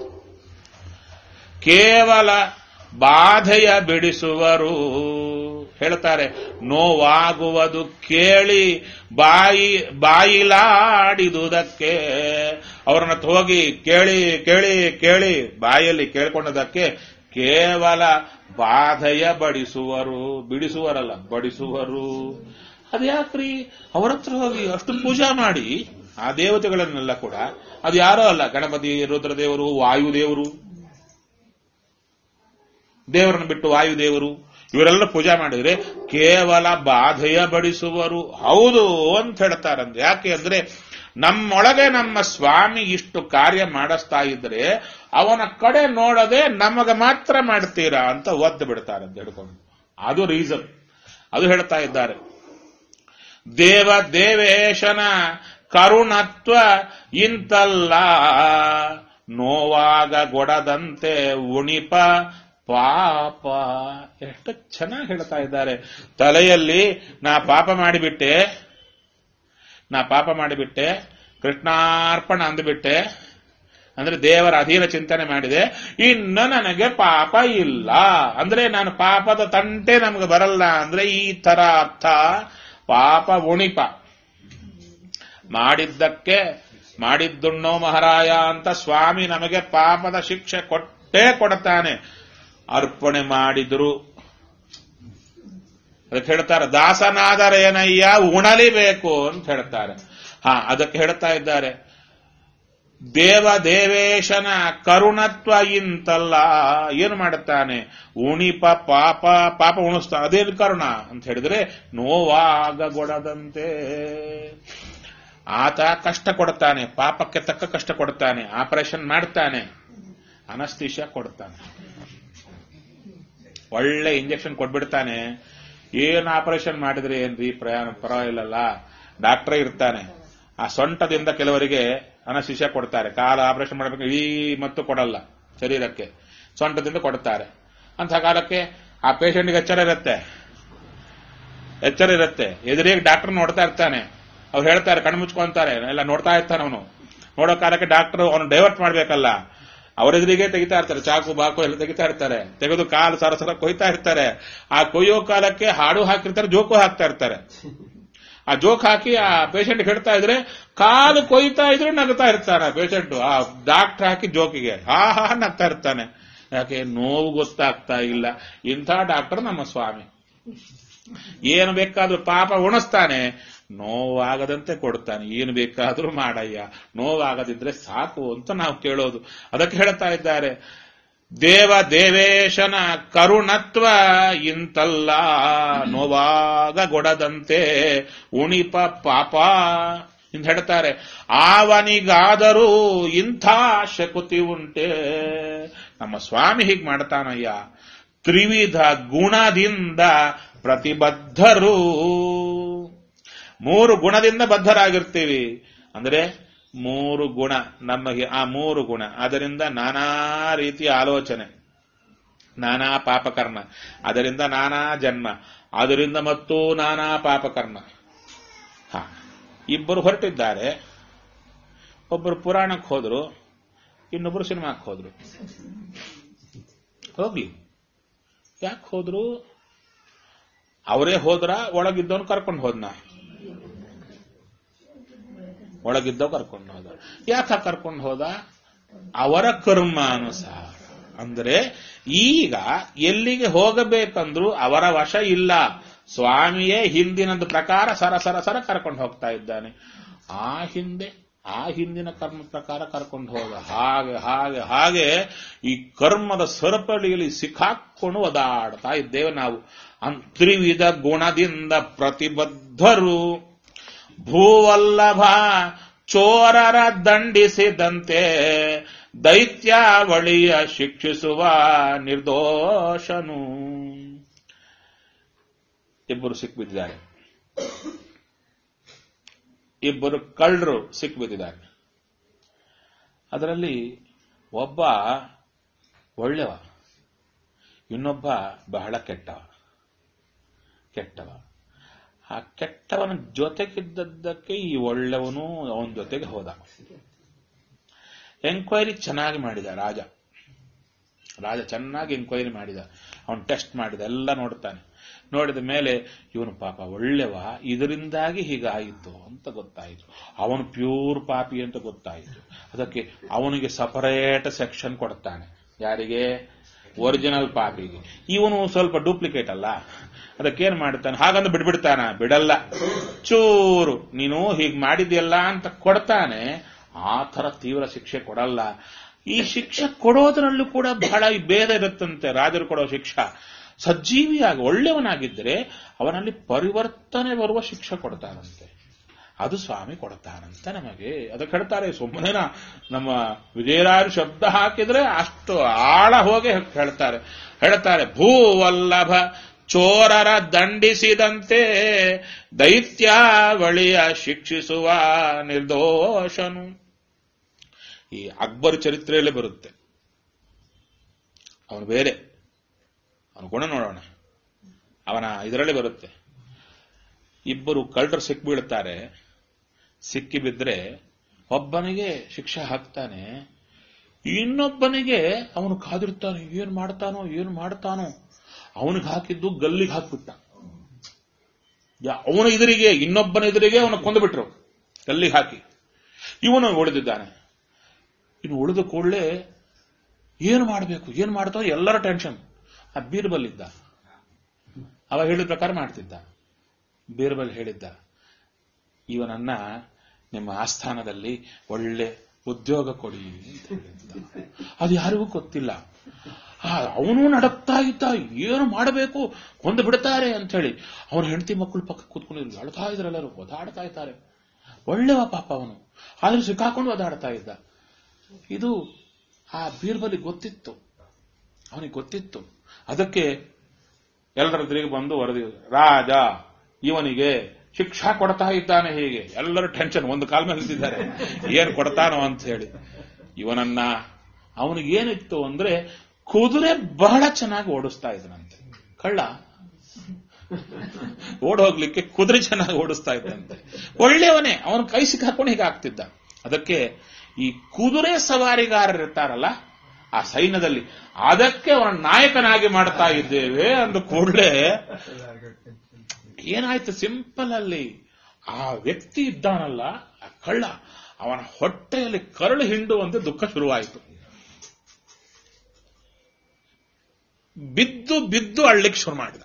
ಕೇವಲ ಬಾಧೆಯ ಬಿಡಿಸುವರು ಹೇಳ್ತಾರೆ ನೋವಾಗುವುದು ಕೇಳಿ ಬಾಯಿ ಬಾಯಿಲಾಡಿದುದಕ್ಕೆ ಅವರನ್ನ ಹೋಗಿ ಕೇಳಿ ಕೇಳಿ ಕೇಳಿ ಬಾಯಲ್ಲಿ ಕೇಳ್ಕೊಂಡದಕ್ಕೆ ಕೇವಲ ಬಾಧೆಯ ಬಡಿಸುವರು ಬಿಡಿಸುವರಲ್ಲ ಬಡಿಸುವರು ಅದ್ಯಾಕ್ರಿ ಅವರ ಹತ್ರ ಹೋಗಿ ಅಷ್ಟು ಪೂಜಾ ಮಾಡಿ ಆ ದೇವತೆಗಳನ್ನೆಲ್ಲ ಕೂಡ ಅದು ಯಾರೋ ಅಲ್ಲ ಗಣಪತಿ ರುದ್ರದೇವರು ವಾಯುದೇವರು ದೇವರನ್ನು ಬಿಟ್ಟು ವಾಯುದೇವರು ಇವರೆಲ್ಲ ಪೂಜೆ ಮಾಡಿದ್ರೆ ಕೇವಲ ಬಾಧೆಯ ಬಡಿಸುವರು ಹೌದು ಅಂತ ಹೇಳ್ತಾರಂದ್ರೆ ಯಾಕೆ ಅಂದ್ರೆ ನಮ್ಮೊಳಗೆ ನಮ್ಮ ಸ್ವಾಮಿ ಇಷ್ಟು ಕಾರ್ಯ ಮಾಡಿಸ್ತಾ ಇದ್ರೆ ಅವನ ಕಡೆ ನೋಡದೆ ನಮಗೆ ಮಾತ್ರ ಮಾಡ್ತೀರಾ ಅಂತ ಒದ್ದು ಬಿಡ್ತಾರೆ ಅಂತ ಹೇಳ್ಕೊಂಡು ಅದು ರೀಸನ್ ಅದು ಹೇಳ್ತಾ ಇದ್ದಾರೆ ದೇವ ದೇವೇಶನ ಕರುಣತ್ವ ಇಂತಲ್ಲ ನೋವಾಗ ಗೊಡದಂತೆ ಉಣಿಪ ಪಾಪ ಎಷ್ಟು ಚೆನ್ನಾಗಿ ಹೇಳ್ತಾ ಇದ್ದಾರೆ ತಲೆಯಲ್ಲಿ ನಾ ಪಾಪ ಮಾಡಿಬಿಟ್ಟೆ ನಾ ಪಾಪ ಮಾಡಿಬಿಟ್ಟೆ ಕೃಷ್ಣಾರ್ಪಣ ಅಂದ್ಬಿಟ್ಟೆ ಅಂದ್ರೆ ದೇವರ ಅಧೀನ ಚಿಂತನೆ ಮಾಡಿದೆ ಇನ್ನು ನನಗೆ ಪಾಪ ಇಲ್ಲ ಅಂದ್ರೆ ನಾನು ಪಾಪದ ತಂಟೆ ನಮಗೆ ಬರಲ್ಲ ಅಂದ್ರೆ ಈ ತರ ಅರ್ಥ ಪಾಪ ಉಣಿಪ ಮಾಡಿದ್ದಕ್ಕೆ ಮಾಡಿದ್ದುಣ್ಣೋ ಮಹಾರಾಯ ಅಂತ ಸ್ವಾಮಿ ನಮಗೆ ಪಾಪದ ಶಿಕ್ಷೆ ಕೊಟ್ಟೇ ಕೊಡ್ತಾನೆ ಅರ್ಪಣೆ ಮಾಡಿದ್ರು ಅದಕ್ಕೆ ಹೇಳ್ತಾರೆ ದಾಸನಾದರೇನಯ್ಯ ಉಣಲಿಬೇಕು ಅಂತ ಹೇಳ್ತಾರೆ ಹಾ ಅದಕ್ಕೆ ಹೇಳ್ತಾ ಇದ್ದಾರೆ ದೇವ ದೇವೇಶನ ಕರುಣತ್ವ ಇಂತಲ್ಲ ಏನು ಮಾಡುತ್ತಾನೆ ಉಣಿಪ ಪಾಪ ಪಾಪ ಉಣಿಸ್ತಾ ಅದೇನು ಕರುಣ ಅಂತ ಹೇಳಿದ್ರೆ ನೋವಾಗಗೊಡದಂತೆ ಆತ ಕಷ್ಟ ಕೊಡ್ತಾನೆ ಪಾಪಕ್ಕೆ ತಕ್ಕ ಕಷ್ಟ ಕೊಡ್ತಾನೆ ಆಪರೇಷನ್ ಮಾಡ್ತಾನೆ ಅನಸ್ತೀಶ ಕೊಡ್ತಾನೆ ಒಳ್ಳೆ ಇಂಜೆಕ್ಷನ್ ಕೊಟ್ಬಿಡ್ತಾನೆ ಏನ್ ಆಪರೇಷನ್ ಮಾಡಿದ್ರೆ ಏನ್ರಿ ಪ್ರಯಾಣ ಪರವಾಗಿಲ್ಲಲ್ಲ ಡಾಕ್ಟ್ರೇ ಇರ್ತಾನೆ ಆ ಸೊಂಟದಿಂದ ಕೆಲವರಿಗೆ ಅನಶಿಷ್ಯ ಕೊಡ್ತಾರೆ ಕಾಲ ಆಪರೇಷನ್ ಮಾಡಬೇಕು ಇಡೀ ಮತ್ತು ಕೊಡಲ್ಲ ಶರೀರಕ್ಕೆ ಸೊಂಟದಿಂದ ಕೊಡ್ತಾರೆ ಅಂತ ಕಾಲಕ್ಕೆ ಆ ಪೇಷಂಟ್ಗೆ ಎಚ್ಚರ ಇರುತ್ತೆ ಎಚ್ಚರ ಇರುತ್ತೆ ಎದುರಿಗೆ ಡಾಕ್ಟರ್ ನೋಡ್ತಾ ಇರ್ತಾನೆ ಅವ್ರು ಹೇಳ್ತಾರೆ ಕಣ್ಣು ಮುಚ್ಕೊಂತಾರೆ ಎಲ್ಲ ನೋಡ್ತಾ ಇರ್ತಾನೆ ಅವನು ನೋಡೋ ಕಾಲಕ್ಕೆ ಡಾಕ್ಟರ್ ಅವನು ಡೈವರ್ಟ್ ಮಾಡ್ಬೇಕಲ್ಲ ಅವರೆದುರಿಗೆ ತೆಗಿತಾ ಇರ್ತಾರೆ ಚಾಕು ಬಾಕು ಎಲ್ಲ ತೆಗಿತಾ ಇರ್ತಾರೆ ತೆಗೆದು ಕಾಲು ಸರಸರ ಕೊಯ್ತಾ ಇರ್ತಾರೆ ಆ ಕೊಯ್ಯೋ ಕಾಲಕ್ಕೆ ಹಾಡು ಹಾಕಿರ್ತಾರೆ ಜೋಕು ಹಾಕ್ತಾ ಇರ್ತಾರೆ ಆ ಜೋಕ್ ಹಾಕಿ ಆ ಪೇಷಂಟ್ ಹೇಳ್ತಾ ಇದ್ರೆ ಕಾಲು ಕೊಯ್ತಾ ಇದ್ರೆ ನಗ್ತಾ ಇರ್ತಾನೆ ಪೇಷಂಟ್ ಆ ಡಾಕ್ಟರ್ ಹಾಕಿ ಜೋಕಿಗೆ ಹಾ ಹಾ ನಗ್ತಾ ಇರ್ತಾನೆ ಯಾಕೆ ನೋವು ಗೊತ್ತಾಗ್ತಾ ಇಲ್ಲ ಇಂಥ ಡಾಕ್ಟರ್ ನಮ್ಮ ಸ್ವಾಮಿ ಏನು ಬೇಕಾದ್ರೂ ಪಾಪ ಉಣಿಸ್ತಾನೆ ನೋವಾಗದಂತೆ ಕೊಡ್ತಾನೆ ಏನು ಬೇಕಾದ್ರೂ ಮಾಡಯ್ಯ ನೋವಾಗದಿದ್ರೆ ಸಾಕು ಅಂತ ನಾವು ಕೇಳೋದು ಅದಕ್ಕೆ ಹೇಳ್ತಾ ಇದ್ದಾರೆ ದೇವ ದೇವೇಶನ ಕರುಣತ್ವ ಇಂತಲ್ಲ ನೋವಾಗ ಗೊಡದಂತೆ ಉಣಿಪ ಪಾಪ ಎಂದು ಹೇಳ್ತಾರೆ ಆವನಿಗಾದರೂ ಇಂಥ ಶಕುತಿ ಉಂಟೆ ನಮ್ಮ ಸ್ವಾಮಿ ಹೀಗೆ ಮಾಡ್ತಾನಯ್ಯ ತ್ರಿವಿಧ ಗುಣದಿಂದ ಪ್ರತಿಬದ್ಧರು ಮೂರು ಗುಣದಿಂದ ಬದ್ಧರಾಗಿರ್ತೀವಿ ಅಂದ್ರೆ ಮೂರು ಗುಣ ನಮಗೆ ಆ ಮೂರು ಗುಣ ಅದರಿಂದ ನಾನಾ ರೀತಿಯ ಆಲೋಚನೆ ನಾನಾ ಪಾಪಕರ್ಮ ಅದರಿಂದ ನಾನಾ ಜನ್ಮ ಅದರಿಂದ ಮತ್ತು ನಾನಾ ಪಾಪಕರ್ಮ ಹ ಇಬ್ಬರು ಹೊರಟಿದ್ದಾರೆ ಒಬ್ಬರು ಪುರಾಣಕ್ಕೆ ಹೋದ್ರು ಇನ್ನೊಬ್ಬರು ಸಿನಿಮಾಕ್ಕೆ ಹೋದ್ರು ಹೋಗ್ಲಿ ಯಾಕೆ ಹೋದ್ರು ಅವರೇ ಹೋದ್ರ ಒಳಗಿದ್ದವನು ಕರ್ಕೊಂಡು ಹೋದ್ನ ಒಳಗಿದ್ದವ್ ಕರ್ಕೊಂಡು ಹೋದ ಯಾಕೆ ಕರ್ಕೊಂಡು ಹೋದ ಅವರ ಕರ್ಮಾನುಸಾರ ಅಂದ್ರೆ ಈಗ ಎಲ್ಲಿಗೆ ಹೋಗಬೇಕಂದ್ರೂ ಅವರ ವಶ ಇಲ್ಲ ಸ್ವಾಮಿಯೇ ಹಿಂದಿನದ ಪ್ರಕಾರ ಸರ ಸರ ಸರ ಕರ್ಕೊಂಡು ಹೋಗ್ತಾ ಇದ್ದಾನೆ ಆ ಹಿಂದೆ ಆ ಹಿಂದಿನ ಕರ್ಮ ಪ್ರಕಾರ ಕರ್ಕೊಂಡು ಹೋದ ಹಾಗೆ ಹಾಗೆ ಹಾಗೆ ಈ ಕರ್ಮದ ಸರಪಳಿಯಲ್ಲಿ ಸಿಕ್ಕಾಕೊಂಡು ಒದಾಡ್ತಾ ಇದ್ದೇವೆ ನಾವು ತ್ರಿವಿಧ ಗುಣದಿಂದ ಪ್ರತಿಬದ್ಧರು ಭೂವಲ್ಲಭ ಚೋರರ ದಂಡಿಸಿದಂತೆ ದೈತ್ಯಾವಳಿಯ ಶಿಕ್ಷಿಸುವ ನಿರ್ದೋಷನು ಇಬ್ಬರು ಸಿಕ್ಬಿದ್ದಾರೆ ಇಬ್ಬರು ಕಳ್ಳರು ಸಿಕ್ಬಿದ್ದಾರೆ ಅದರಲ್ಲಿ ಒಬ್ಬ ಒಳ್ಳೆವ ಇನ್ನೊಬ್ಬ ಬಹಳ ಕೆಟ್ಟವ ಕೆಟ್ಟವ ಆ ಕೆಟ್ಟವನ ಜೊತೆಗಿದ್ದದ್ದಕ್ಕೆ ಈ ಒಳ್ಳೆವನು ಅವನ ಜೊತೆಗೆ ಹೋದ ಎಂಕ್ವೈರಿ ಚೆನ್ನಾಗಿ ಮಾಡಿದ ರಾಜ ರಾಜ ಚೆನ್ನಾಗಿ ಎಂಕ್ವೈರಿ ಮಾಡಿದ ಅವನು ಟೆಸ್ಟ್ ಮಾಡಿದ ಎಲ್ಲ ನೋಡ್ತಾನೆ ನೋಡಿದ ಮೇಲೆ ಇವನು ಪಾಪ ಒಳ್ಳೆವ ಇದರಿಂದಾಗಿ ಹೀಗಾಯಿತು ಅಂತ ಗೊತ್ತಾಯಿತು ಅವನು ಪ್ಯೂರ್ ಪಾಪಿ ಅಂತ ಗೊತ್ತಾಯಿತು ಅದಕ್ಕೆ ಅವನಿಗೆ ಸಪರೇಟ್ ಸೆಕ್ಷನ್ ಕೊಡ್ತಾನೆ ಯಾರಿಗೆ ಒರಿಜಿನಲ್ ಪಾಪಿಗೆ ಇವನು ಸ್ವಲ್ಪ ಡೂಪ್ಲಿಕೇಟ್ ಅಲ್ಲ ಅದಕ್ಕೇನ್ ಮಾಡ್ತಾನೆ ಹಾಗಂದು ಬಿಡ್ಬಿಡ್ತಾನ ಬಿಡಲ್ಲ ಚೂರು ನೀನು ಹೀಗೆ ಮಾಡಿದ್ಯಲ್ಲ ಅಂತ ಕೊಡ್ತಾನೆ ಆ ಥರ ತೀವ್ರ ಶಿಕ್ಷೆ ಕೊಡಲ್ಲ ಈ ಶಿಕ್ಷೆ ಕೊಡೋದ್ರಲ್ಲೂ ಕೂಡ ಬಹಳ ಭೇದ ಇರುತ್ತಂತೆ ರಾಜರು ಕೊಡೋ ಶಿಕ್ಷಾ ಸಜ್ಜೀವಿಯಾಗಿ ಒಳ್ಳೆಯವನಾಗಿದ್ದರೆ ಅವನಲ್ಲಿ ಪರಿವರ್ತನೆ ಬರುವ ಶಿಕ್ಷೆ ಕೊಡ್ತಾರಂತೆ ಅದು ಸ್ವಾಮಿ ಕೊಡ್ತಾರಂತೆ ನಮಗೆ ಅದಕ್ಕೆ ಹೇಳ್ತಾರೆ ಸುಮ್ಮನೆ ನಮ್ಮ ವಿಜಯರಾಜ ಶಬ್ದ ಹಾಕಿದ್ರೆ ಅಷ್ಟು ಆಳ ಹೋಗಿ ಹೇಳ್ತಾರೆ ಹೇಳ್ತಾರೆ ಭೂವಲ್ಲಭ ಚೋರರ ದಂಡಿಸಿದಂತೆ ದೈತ್ಯಾವಳಿಯ ಶಿಕ್ಷಿಸುವ ನಿರ್ದೋಷನು ಈ ಅಕ್ಬರ್ ಚರಿತ್ರೆಯಲ್ಲೇ ಬರುತ್ತೆ ಅವನು ಬೇರೆ ಅವನ ಗುಣ ನೋಡೋಣ ಅವನ ಇದರಲ್ಲಿ ಬರುತ್ತೆ ಇಬ್ಬರು ಕಳ್ಳರು ಸಿಕ್ಬೀಳ್ತಾರೆ ಸಿಕ್ಕಿ ಬಿದ್ರೆ ಒಬ್ಬನಿಗೆ ಶಿಕ್ಷೆ ಹಾಕ್ತಾನೆ ಇನ್ನೊಬ್ಬನಿಗೆ ಅವನು ಕಾದಿರ್ತಾನೆ ಏನ್ ಮಾಡ್ತಾನೋ ಏನ್ ಮಾಡ್ತಾನೋ ಅವನಿಗೆ ಹಾಕಿದ್ದು ಗಲ್ಲಿಗೆ ಹಾಕ್ಬಿಟ್ಟ ಯಾ- ಅವನ ಎದುರಿಗೆ ಇನ್ನೊಬ್ಬನ ಎದುರಿಗೆ ಅವನ ಕೊಂದುಬಿಟ್ರು ಗಲ್ಲಿಗೆ ಹಾಕಿ ಇವನು ಉಳಿದಿದ್ದಾನೆ ಇನ್ನು ಉಳಿದ ಕೂಡಲೇ ಏನು ಮಾಡಬೇಕು ಏನು ಮಾಡ್ತಾರೋ ಎಲ್ಲರ ಟೆನ್ಷನ್ ಆ ಬೀರ್ಬಲ್ ಇದ್ದ ಅವ ಹೇಳಿದ ಪ್ರಕಾರ ಮಾಡ್ತಿದ್ದ ಬೀರ್ಬಲ್ ಹೇಳಿದ್ದ ಇವನನ್ನ ನಿಮ್ಮ ಆಸ್ಥಾನದಲ್ಲಿ ಒಳ್ಳೆ ಉದ್ಯೋಗ ಕೊಡಿ ಅಂತ ಹೇಳಿದ್ದ ಅದು ಯಾರಿಗೂ ಗೊತ್ತಿಲ್ಲ ಅವನು ನಡಕ್ತಾ ಇದ್ದ ಏನು ಮಾಡಬೇಕು ಕೊಂದು ಬಿಡ್ತಾರೆ ಅಂತ ಹೇಳಿ ಅವನ ಹೆಂಡತಿ ಮಕ್ಕಳು ಪಕ್ಕ ಕೂತ್ಕೊಂಡಿದ್ರು ಅಳ್ತಾ ಇದ್ರೆಲ್ಲರೂ ಒದಾಡ್ತಾ ಇದ್ದಾರೆ ಒಳ್ಳೆವ ಪಾಪ ಅವನು ಆದ್ರೂ ಸಿಕ್ಕಾಕೊಂಡು ಒದಾಡ್ತಾ ಇದ್ದ ಇದು ಆ ಬೀರ್ಬಲಿ ಗೊತ್ತಿತ್ತು ಅವನಿಗೆ ಗೊತ್ತಿತ್ತು ಅದಕ್ಕೆ ಎಲ್ಲರ ಎದುರಿಗೆ ಬಂದು ವರದಿ ರಾಜ ಇವನಿಗೆ ಶಿಕ್ಷಾ ಕೊಡ್ತಾ ಇದ್ದಾನೆ ಹೀಗೆ ಎಲ್ಲರೂ ಟೆನ್ಷನ್ ಒಂದು ಕಾಲ ಮೇಲೆ ನಿಂತಿದ್ದಾರೆ ಏನ್ ಕೊಡ್ತಾನೋ ಅಂತ ಹೇಳಿ ಇವನನ್ನ ಅವನಿಗೇನಿತ್ತು ಅಂದ್ರೆ ಕುದುರೆ ಬಹಳ ಚೆನ್ನಾಗಿ ಓಡಿಸ್ತಾ ಇದ್ದನಂತೆ ಕಳ್ಳ ಓಡ್ ಹೋಗ್ಲಿಕ್ಕೆ ಕುದುರೆ ಚೆನ್ನಾಗಿ ಓಡಿಸ್ತಾ ಇದ್ದಂತೆ ಒಳ್ಳೆಯವನೇ ಅವನ ಕೈ ಸಿಕ್ಕಾಕೊಂಡು ಹೀಗೆ ಆಗ್ತಿದ್ದ ಅದಕ್ಕೆ ಈ ಕುದುರೆ ಸವಾರಿಗಾರರಿರ್ತಾರಲ್ಲ ಆ ಸೈನ್ಯದಲ್ಲಿ ಅದಕ್ಕೆ ಅವನ ನಾಯಕನಾಗಿ ಮಾಡ್ತಾ ಇದ್ದೇವೆ ಅಂದ ಕೂಡಲೇ ಏನಾಯ್ತು ಸಿಂಪಲ್ ಅಲ್ಲಿ ಆ ವ್ಯಕ್ತಿ ಇದ್ದಾನಲ್ಲ ಆ ಕಳ್ಳ ಅವನ ಹೊಟ್ಟೆಯಲ್ಲಿ ಕರಳು ಹಿಂಡುವಂತೆ ದುಃಖ ಶುರುವಾಯಿತು ಬಿದ್ದು ಬಿದ್ದು ಅಳ್ಳಿಕ್ಕೆ ಶುರು ಮಾಡಿದ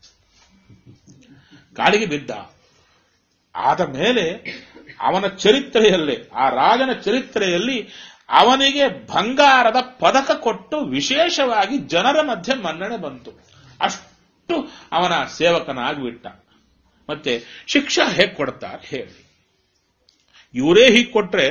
ಕಾಲಿಗೆ ಬಿದ್ದ ಆದ ಮೇಲೆ ಅವನ ಚರಿತ್ರೆಯಲ್ಲಿ ಆ ರಾಜನ ಚರಿತ್ರೆಯಲ್ಲಿ ಅವನಿಗೆ ಬಂಗಾರದ ಪದಕ ಕೊಟ್ಟು ವಿಶೇಷವಾಗಿ ಜನರ ಮಧ್ಯೆ ಮನ್ನಣೆ ಬಂತು ಅಷ್ಟು ಅವನ ಸೇವಕನಾಗ್ಬಿಟ್ಟ ಮತ್ತೆ ಶಿಕ್ಷಾ ಹೇಗೆ ಕೊಡ್ತಾರೆ ಹೇಳಿ ಇವರೇ ಹೀಗೆ ಕೊಟ್ರೆ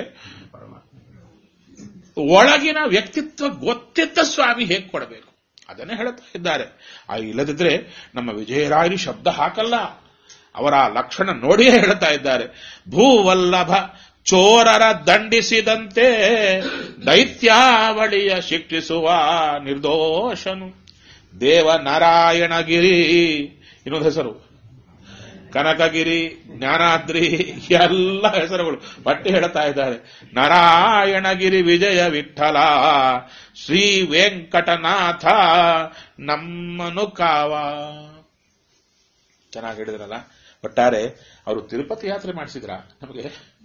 ಒಳಗಿನ ವ್ಯಕ್ತಿತ್ವ ಗೊತ್ತಿದ್ದ ಸ್ವಾಮಿ ಹೇಗೆ ಕೊಡಬೇಕು ಅದನ್ನೇ ಹೇಳ್ತಾ ಇದ್ದಾರೆ ಆ ಇಲ್ಲದಿದ್ರೆ ನಮ್ಮ ವಿಜಯರಾಯರಿ ಶಬ್ದ ಹಾಕಲ್ಲ ಅವರ ಲಕ್ಷಣ ನೋಡಿಯೇ ಹೇಳ್ತಾ ಇದ್ದಾರೆ ಭೂವಲ್ಲಭ ಚೋರರ ದಂಡಿಸಿದಂತೆ ದೈತ್ಯಾವಳಿಯ ಶಿಕ್ಷಿಸುವ ನಿರ್ದೋಷನು ದೇವ ನಾರಾಯಣಗಿರಿ ಇನ್ನೊಂದು ಹೆಸರು ಕನಕಗಿರಿ ಜ್ಞಾನಾದ್ರಿ ಎಲ್ಲ ಹೆಸರುಗಳು ಪಟ್ಟಿ ಹೇಳ್ತಾ ಇದ್ದಾರೆ ನಾರಾಯಣಗಿರಿ ವಿಜಯ ವಿಠಲ ಶ್ರೀ ವೆಂಕಟನಾಥ ನಮ್ಮನು ಕಾವ ಚೆನ್ನಾಗಿ ಹೇಳಿದ್ರಲ್ಲ ಒಟ್ಟಾರೆ ಅವರು ತಿರುಪತಿ ಯಾತ್ರೆ ಮಾಡಿಸಿದ್ರ ನಮಗೆ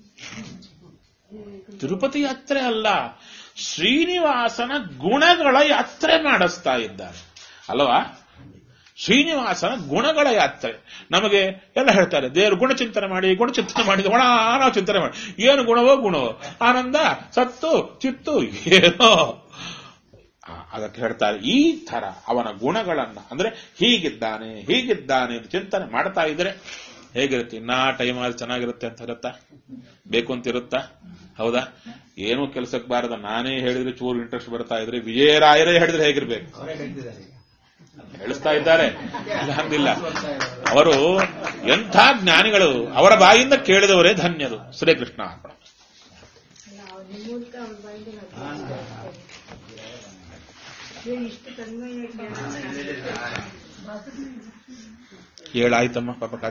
ತಿರುಪತಿ ಯಾತ್ರೆ ಅಲ್ಲ ಶ್ರೀನಿವಾಸನ ಗುಣಗಳ ಯಾತ್ರೆ ಮಾಡಿಸ್ತಾ ಇದ್ದಾರೆ ಅಲ್ವಾ ಶ್ರೀನಿವಾಸನ ಗುಣಗಳ ಯಾತ್ರೆ ನಮಗೆ ಎಲ್ಲ ಹೇಳ್ತಾರೆ ದೇವರು ಗುಣಚಿಂತನೆ ಮಾಡಿ ಗುಣಚಿಂತನೆ ಮಾಡಿದ ಒಣ ನಾವು ಚಿಂತನೆ ಮಾಡಿ ಏನು ಗುಣವೋ ಗುಣವೋ ಆನಂದ ಸತ್ತು ಚಿತ್ತು ಏನೋ ಆ, ಅದಕ್ಕೆ ಹೇಳ್ತಾರೆ ಈ ತರ ಅವನ ಗುಣಗಳನ್ನ ಅಂದ್ರೆ ಹೀಗಿದ್ದಾನೆ ಹೀಗಿದ್ದಾನೆ ಅಂತ ಚಿಂತನೆ ಮಾಡ್ತಾ ಇದ್ರೆ ಹೇಗಿರುತ್ತೆ ಇನ್ನಾ ಟೈಮ್ ಆದ್ರೆ ಚೆನ್ನಾಗಿರುತ್ತೆ ಅಂತ ಇರುತ್ತಾ ಬೇಕು ಅಂತ ಇರುತ್ತಾ ಹೌದಾ ಏನೂ ಕೆಲಸಕ್ಕೆ ಬಾರದ ನಾನೇ ಹೇಳಿದ್ರೆ ಚೂರು ಇಂಟ್ರೆಸ್ಟ್ ಬರ್ತಾ ಇದ್ರೆ ವಿಜಯರಾಯರೇ ಹೇಳಿದ್ರೆ ಹೇಗಿರ್ಬೇಕು ಅವರೇ ಹೇಳ್ತಿದ್ದಾರೆ ಈಗ ಹೇಳಿಸ್ತಾ ಇದ್ದಾರೆ ಇಲ್ಲ ಅಂದಿಲ್ಲ ಅವರು ಎಂಥ ಜ್ಞಾನಿಗಳು ಅವರ ಬಾಯಿಂದ ಕೇಳಿದವರೇ ಧನ್ಯರು ಶ್ರೀಕೃಷ್ಣ ಅರ್ಪಣ ಅಲ್ಲ ಅವ್ರ ನಿಮ್ಮ ಮೂಲಕ ಅವ್ರ ಬಾಯಿಂದ ನಾವು ಕೇಳಿಸ್ತಾ ಇದ್ದೀವಿ. ಇಷ್ಟು ತನ್ಮಯ ಏಳಾಯ್ತಮ್ಮ ಪಾಪ